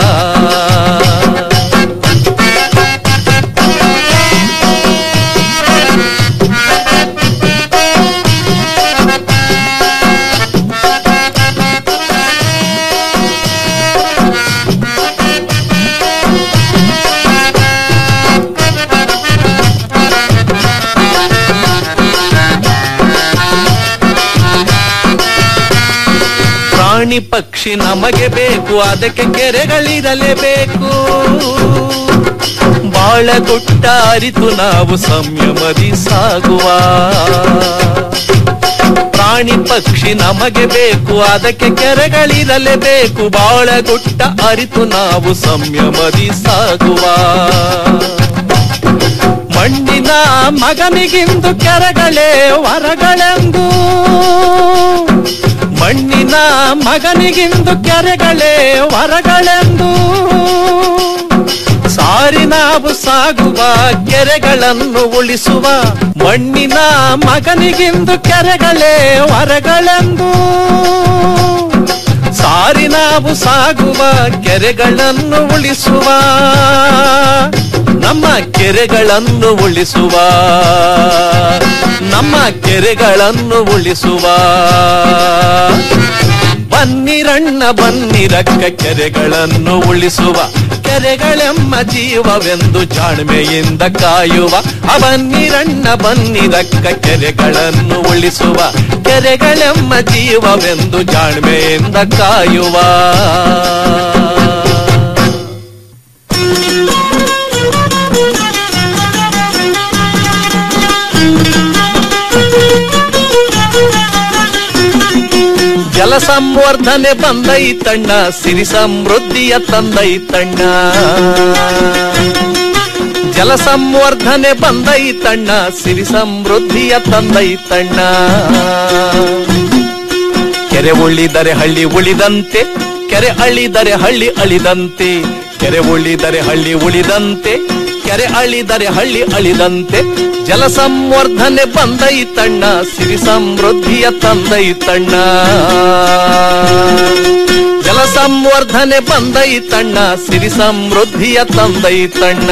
ಪ್ರಾಣಿ ಪಕ್ಷಿ ನಮಗೆ ಬೇಕು ಅದಕ್ಕೆ ಕೆರೆಗಳಿರಲೇಬೇಕು ಬಾಳಗುಟ್ಟ ಅರಿತು ನಾವು ಸಂಯಮದಿ ಸಾಗುವ ಪ್ರಾಣಿ ಪಕ್ಷಿ ನಮಗೆ ಬೇಕು ಅದಕ್ಕೆ ಕೆರೆಗಳಿರಲೇಬೇಕು ಬಾಳಗುಟ್ಟ ಅರಿತು ನಾವು ಸಂಯಮದಿ ಸಾಗುವ ಮಣ್ಣಿನ ಮಗನಿಗಿಂದು ಕೆರೆಗಳೇ ವರಗಳೆಂದು ಮಣ್ಣಿನ ಮಗನಿಗಿಂದು ಕೆರೆಗಳೇ ವರಗಳೆಂದು ಸಾರಿ ನಾವು ಸಾಗುವ ಕೆರೆಗಳನ್ನು ಉಳಿಸುವ ಮಣ್ಣಿನ ಮಗನಿಗಿಂದು ಕೆರೆಗಳೇ ವರಗಳೆಂದು ಸಾರಿ ನಾವು ಸಾಗುವ ಕೆರೆಗಳನ್ನು ಉಳಿಸುವ ನಮ್ಮ ಕೆರೆಗಳನ್ನು ಉಳಿಸುವ ನಮ್ಮ ಕೆರೆಗಳನ್ನು ಉಳಿಸುವ ಬನ್ನಿರಣ್ಣ ಬನ್ನಿರಕ್ಕ ಕೆರೆಗಳನ್ನು ಉಳಿಸುವ ಕೆರೆಗಳೆಮ್ಮ ಜೀವವೆಂದು ಜಾಣ್ಮೆಯಿಂದ ಕಾಯುವ ಆ ಬನ್ನಿರಣ್ಣ ಬನ್ನಿರಕ್ಕ ಕೆರೆಗಳನ್ನು ಉಳಿಸುವ ಕೆರೆಗಳೆಮ್ಮ ಜೀವವೆಂದು ಜಾಣ್ಮೆಯಿಂದ ಕಾಯುವ ಜಲ ಸಂವರ್ಧನೆ ಬಂದೈತಣ್ಣ ಸಿರಿ ಸಮೃದ್ಧಿಯ ತಂದೈತಣ್ಣ ಜಲ ಸಂವರ್ಧನೆ ಬಂದೈತಣ್ಣ ಸಿರಿ ಸಮೃದ್ಧಿಯ ತಂದೈತಣ್ಣ ಕೆರೆ ಉಳಿದರೆ ಹಳ್ಳಿ ಉಳಿದಂತೆ ಕೆರೆ ಅಳಿದರೆ ಹಳ್ಳಿ ಅಳಿದಂತೆ ಕೆರೆ ಉಳಿದರೆ ಹಳ್ಳಿ ಉಳಿದಂತೆ ಕೆರೆ ಅಳಿದರೆ ಹಳ್ಳಿ ಅಳಿದಂತೆ ಜಲ ಸಂವರ್ಧನೆ ಬಂದೈತಣ್ಣ ಸಿರಿ ಸಮೃದ್ಧಿಯ ತಂದೈತಣ್ಣ ಜಲ ಸಂವರ್ಧನೆ ಬಂದೈತಣ್ಣ ಸಿರಿ ಸಮೃದ್ಧಿಯ ತಂದೈತಣ್ಣ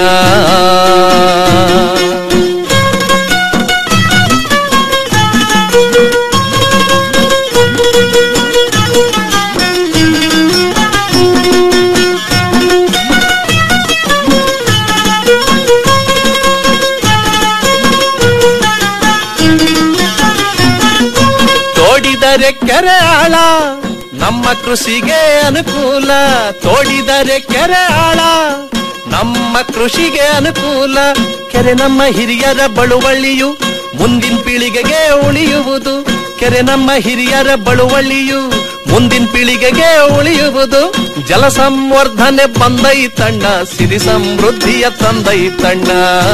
ತೋಡಿದರೆ ಕೆರೆ ಆಳ ನಮ್ಮ ಕೃಷಿಗೆ ಅನುಕೂಲ ತೋಡಿದರೆ ಕೆರೆ ಆಳ ನಮ್ಮ ಕೃಷಿಗೆ ಅನುಕೂಲ ಕೆರೆ ನಮ್ಮ ಹಿರಿಯರ ಬಳುವಳಿಯು ಮುಂದಿನ ಪೀಳಿಗೆಗೆ ಉಳಿಯುವುದು ಕೆರೆ ನಮ್ಮ ಹಿರಿಯರ ಬಳುವಳಿಯು ಮುಂದಿನ ಪೀಳಿಗೆಗೆ ಉಳಿಯುವುದು ಜಲ ಸಂವರ್ಧನೆ ಬಂದೈತಣ್ಣ ಸಿರಿ ಸಮೃದ್ಧಿಯ ತಂದೈತಣ್ಣ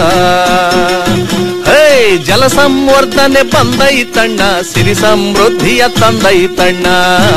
ಹೇ ಜಲ ಸಂವರ್ಧನೆ ಬಂದೈತಣ್ಣ ಸಿರಿ ಸಮೃದ್ಧಿಯ ತಂದೈತಣ್ಣ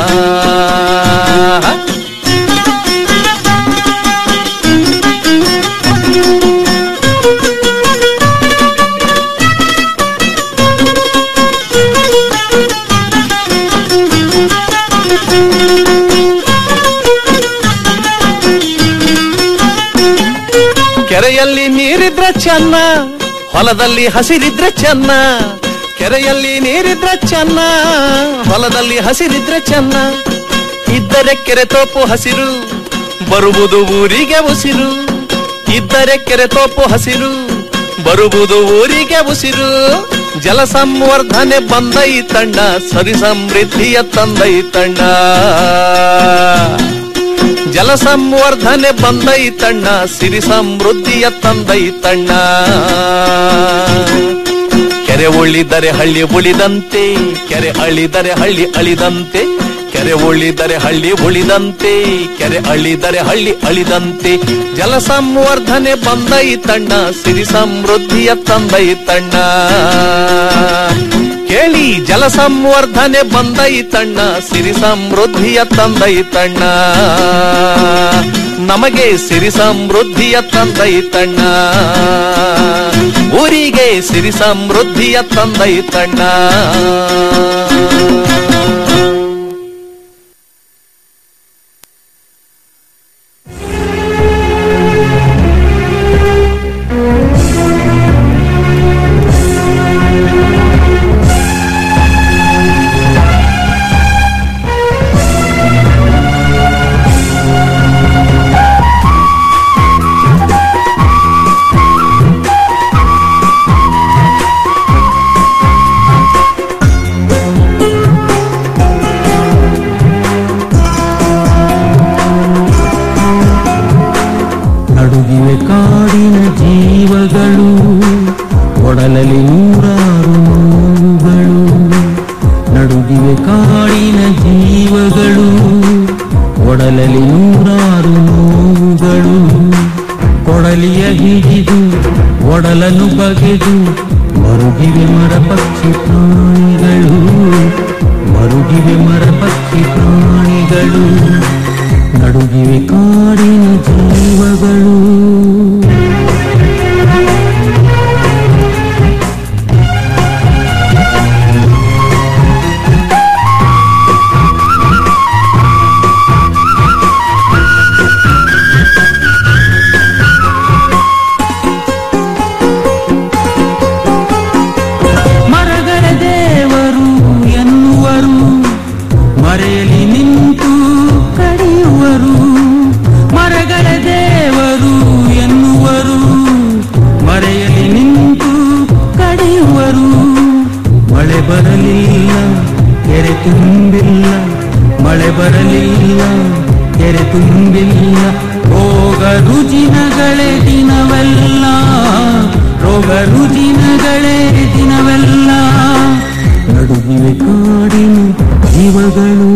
ಕೆರೆಯಲ್ಲಿ ನೀರಿದ್ರೆ ಚೆನ್ನ ಹೊಲದಲ್ಲಿ ಹಸಿರಿದ್ರೆ ಚೆನ್ನ ಕೆರೆಯಲ್ಲಿ ನೀರಿದ್ರೆ ಚೆನ್ನ ಹೊಲದಲ್ಲಿ ಹಸಿರಿದ್ರೆ ಚೆನ್ನ ಇದ್ದರೆ ಕೆರೆ ತೋಪು ಹಸಿರು ಬರುವುದು ಊರಿಗೆ ಉಸಿರು ಇದ್ದರೆ ಕೆರೆ ತೋಪು ಹಸಿರು ಬರುವುದು ಊರಿಗೆ ಉಸಿರು ಜಲ ಸಂವರ್ಧನೆ ಬಂದೈತಣ್ಣ ಸರಿ ಸಮೃದ್ಧಿಯ ತಂದೈತಣ್ಣ ಜಲ ಸಂವರ್ಧನೆ ಬಂದೈತಣ್ಣ ಸಿರಿ ಸಮೃದ್ಧಿಯ ತಂದೈತಣ್ಣ ಕೆರೆ ಉಳಿದರೆ ಹಳ್ಳಿ ಉಳಿದಂತೆ ಕೆರೆ ಅಳಿದರೆ ಹಳ್ಳಿ ಅಳಿದಂತೆ ಕೆರೆ ಉಳಿದರೆ ಹಳ್ಳಿ ಉಳಿದಂತೆ ಕೆರೆ ಅಳಿದರೆ ಹಳ್ಳಿ ಅಳಿದಂತೆ ಜಲ ಸಂವರ್ಧನೆ ಬಂದೈತಣ್ಣ ಸಿರಿ ಸಮೃದ್ಧಿಯ ತಂದೈತಣ್ಣ ಕೇಳಿ ಜಲ ಸಂವರ್ಧನೆ ಬಂದೈತಣ್ಣ ಸಿರಿ ಸಮೃದ್ಧಿಯ ತಂದೈತಣ್ಣ ನಮಗೆ ಸಿರಿ ಸಮೃದ್ಧಿಯ ತಂದೈತಣ್ಣ ಊರಿಗೆ ಸಿರಿ ಸಮೃದ್ಧಿಯ ತಂದೈತಣ್ಣ ನಡುಗಿವೆ ಕಾಡಿನ ಜೀವಗಳು ಒಡಲಲಿ ನೂರಾರು ನೋವುಗಳು ನಡುಗಿವೆ ಕಾಡಿನ ಜೀವಗಳು ಒಡಲಲಿ ನೂರಾರು ನೋವುಗಳು ಕೊಡಲಿಯ ಹಿಡಿದು ಒಡಲನ್ನು ಬಗೆದು ಮರುಗಿವೆ ಮರ ಪಕ್ಷಿ ಪ್ರಾಣಿಗಳು ಮರುಗಿವೆ ಮರ ಪಕ್ಷಿ ಪ್ರಾಣಿಗಳು ನಡುಗಿವೆ ಕಾಡಿನ ಜೀವಗಳು ಮರಗಳ ದೇವರು ಎನ್ನುವರು ಮರೆಯಲಿ ನಿಂತು ಕಡಿಯುವರು ಮರಗಳ ದೇವರು ಎನ್ನುವರು ಮರೆಯಲಿ ನಿಂತು ಕಡಿಯುವರು ಮಳೆ ಬರಲಿಲ್ಲ ಕೆರೆ ತುಂಬಿಲ್ಲ ಮಳೆ ಬರಲಿಲ್ಲ ಕೆರೆ ತುಂಬಿಲ್ಲ ರೋಗ ರುಜಿನಗಳೇ ದಿನವೆಲ್ಲ ರೋಗ ರುಜಿನಗಳೇ ದಿನವೆಲ್ಲ ನಡುಗಿವೆ ಕಾಡಿನ ಜೀವಗಳು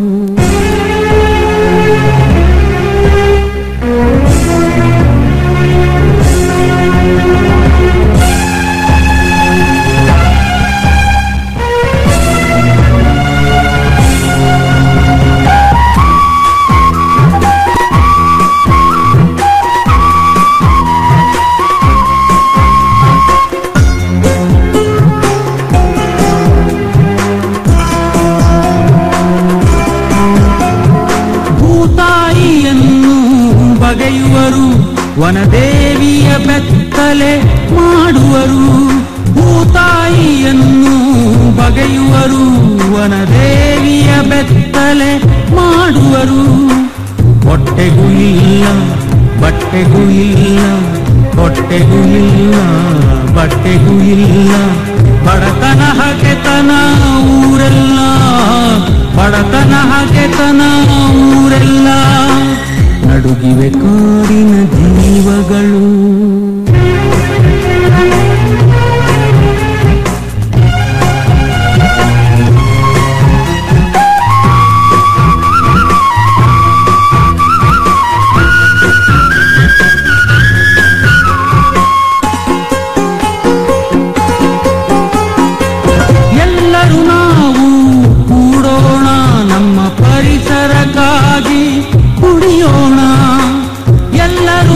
ಭೂತಾಯಿಯನ್ನು ಬಗೆಯುವರು ವನದೇವಿಯ ಬೆತ್ತಲೆ ಮಾಡುವರು ಭೂತಾಯಿಯನ್ನು ಬಗೆಯುವರು ವನದೇವಿಯ ಬೆತ್ತಲೆ ಮಾಡುವರು ಹೊಟ್ಟೆಗೂ ಇಲ್ಲ ಬಟ್ಟೆಗೂ ಇಲ್ಲ ಹೊಟ್ಟೆಗೂ ಇಲ್ಲ ಬಟ್ಟೆಗೂ ಇಲ್ಲ ಬಡತನ ಹಗೆತನ ಊರೆಲ್ಲ ಬಡತನ ಹಾಗೆತನ ಊರೆಲ್ಲ ನಡುಗಿವೆ ಕಾಡಿನ ಜೀವಗಳು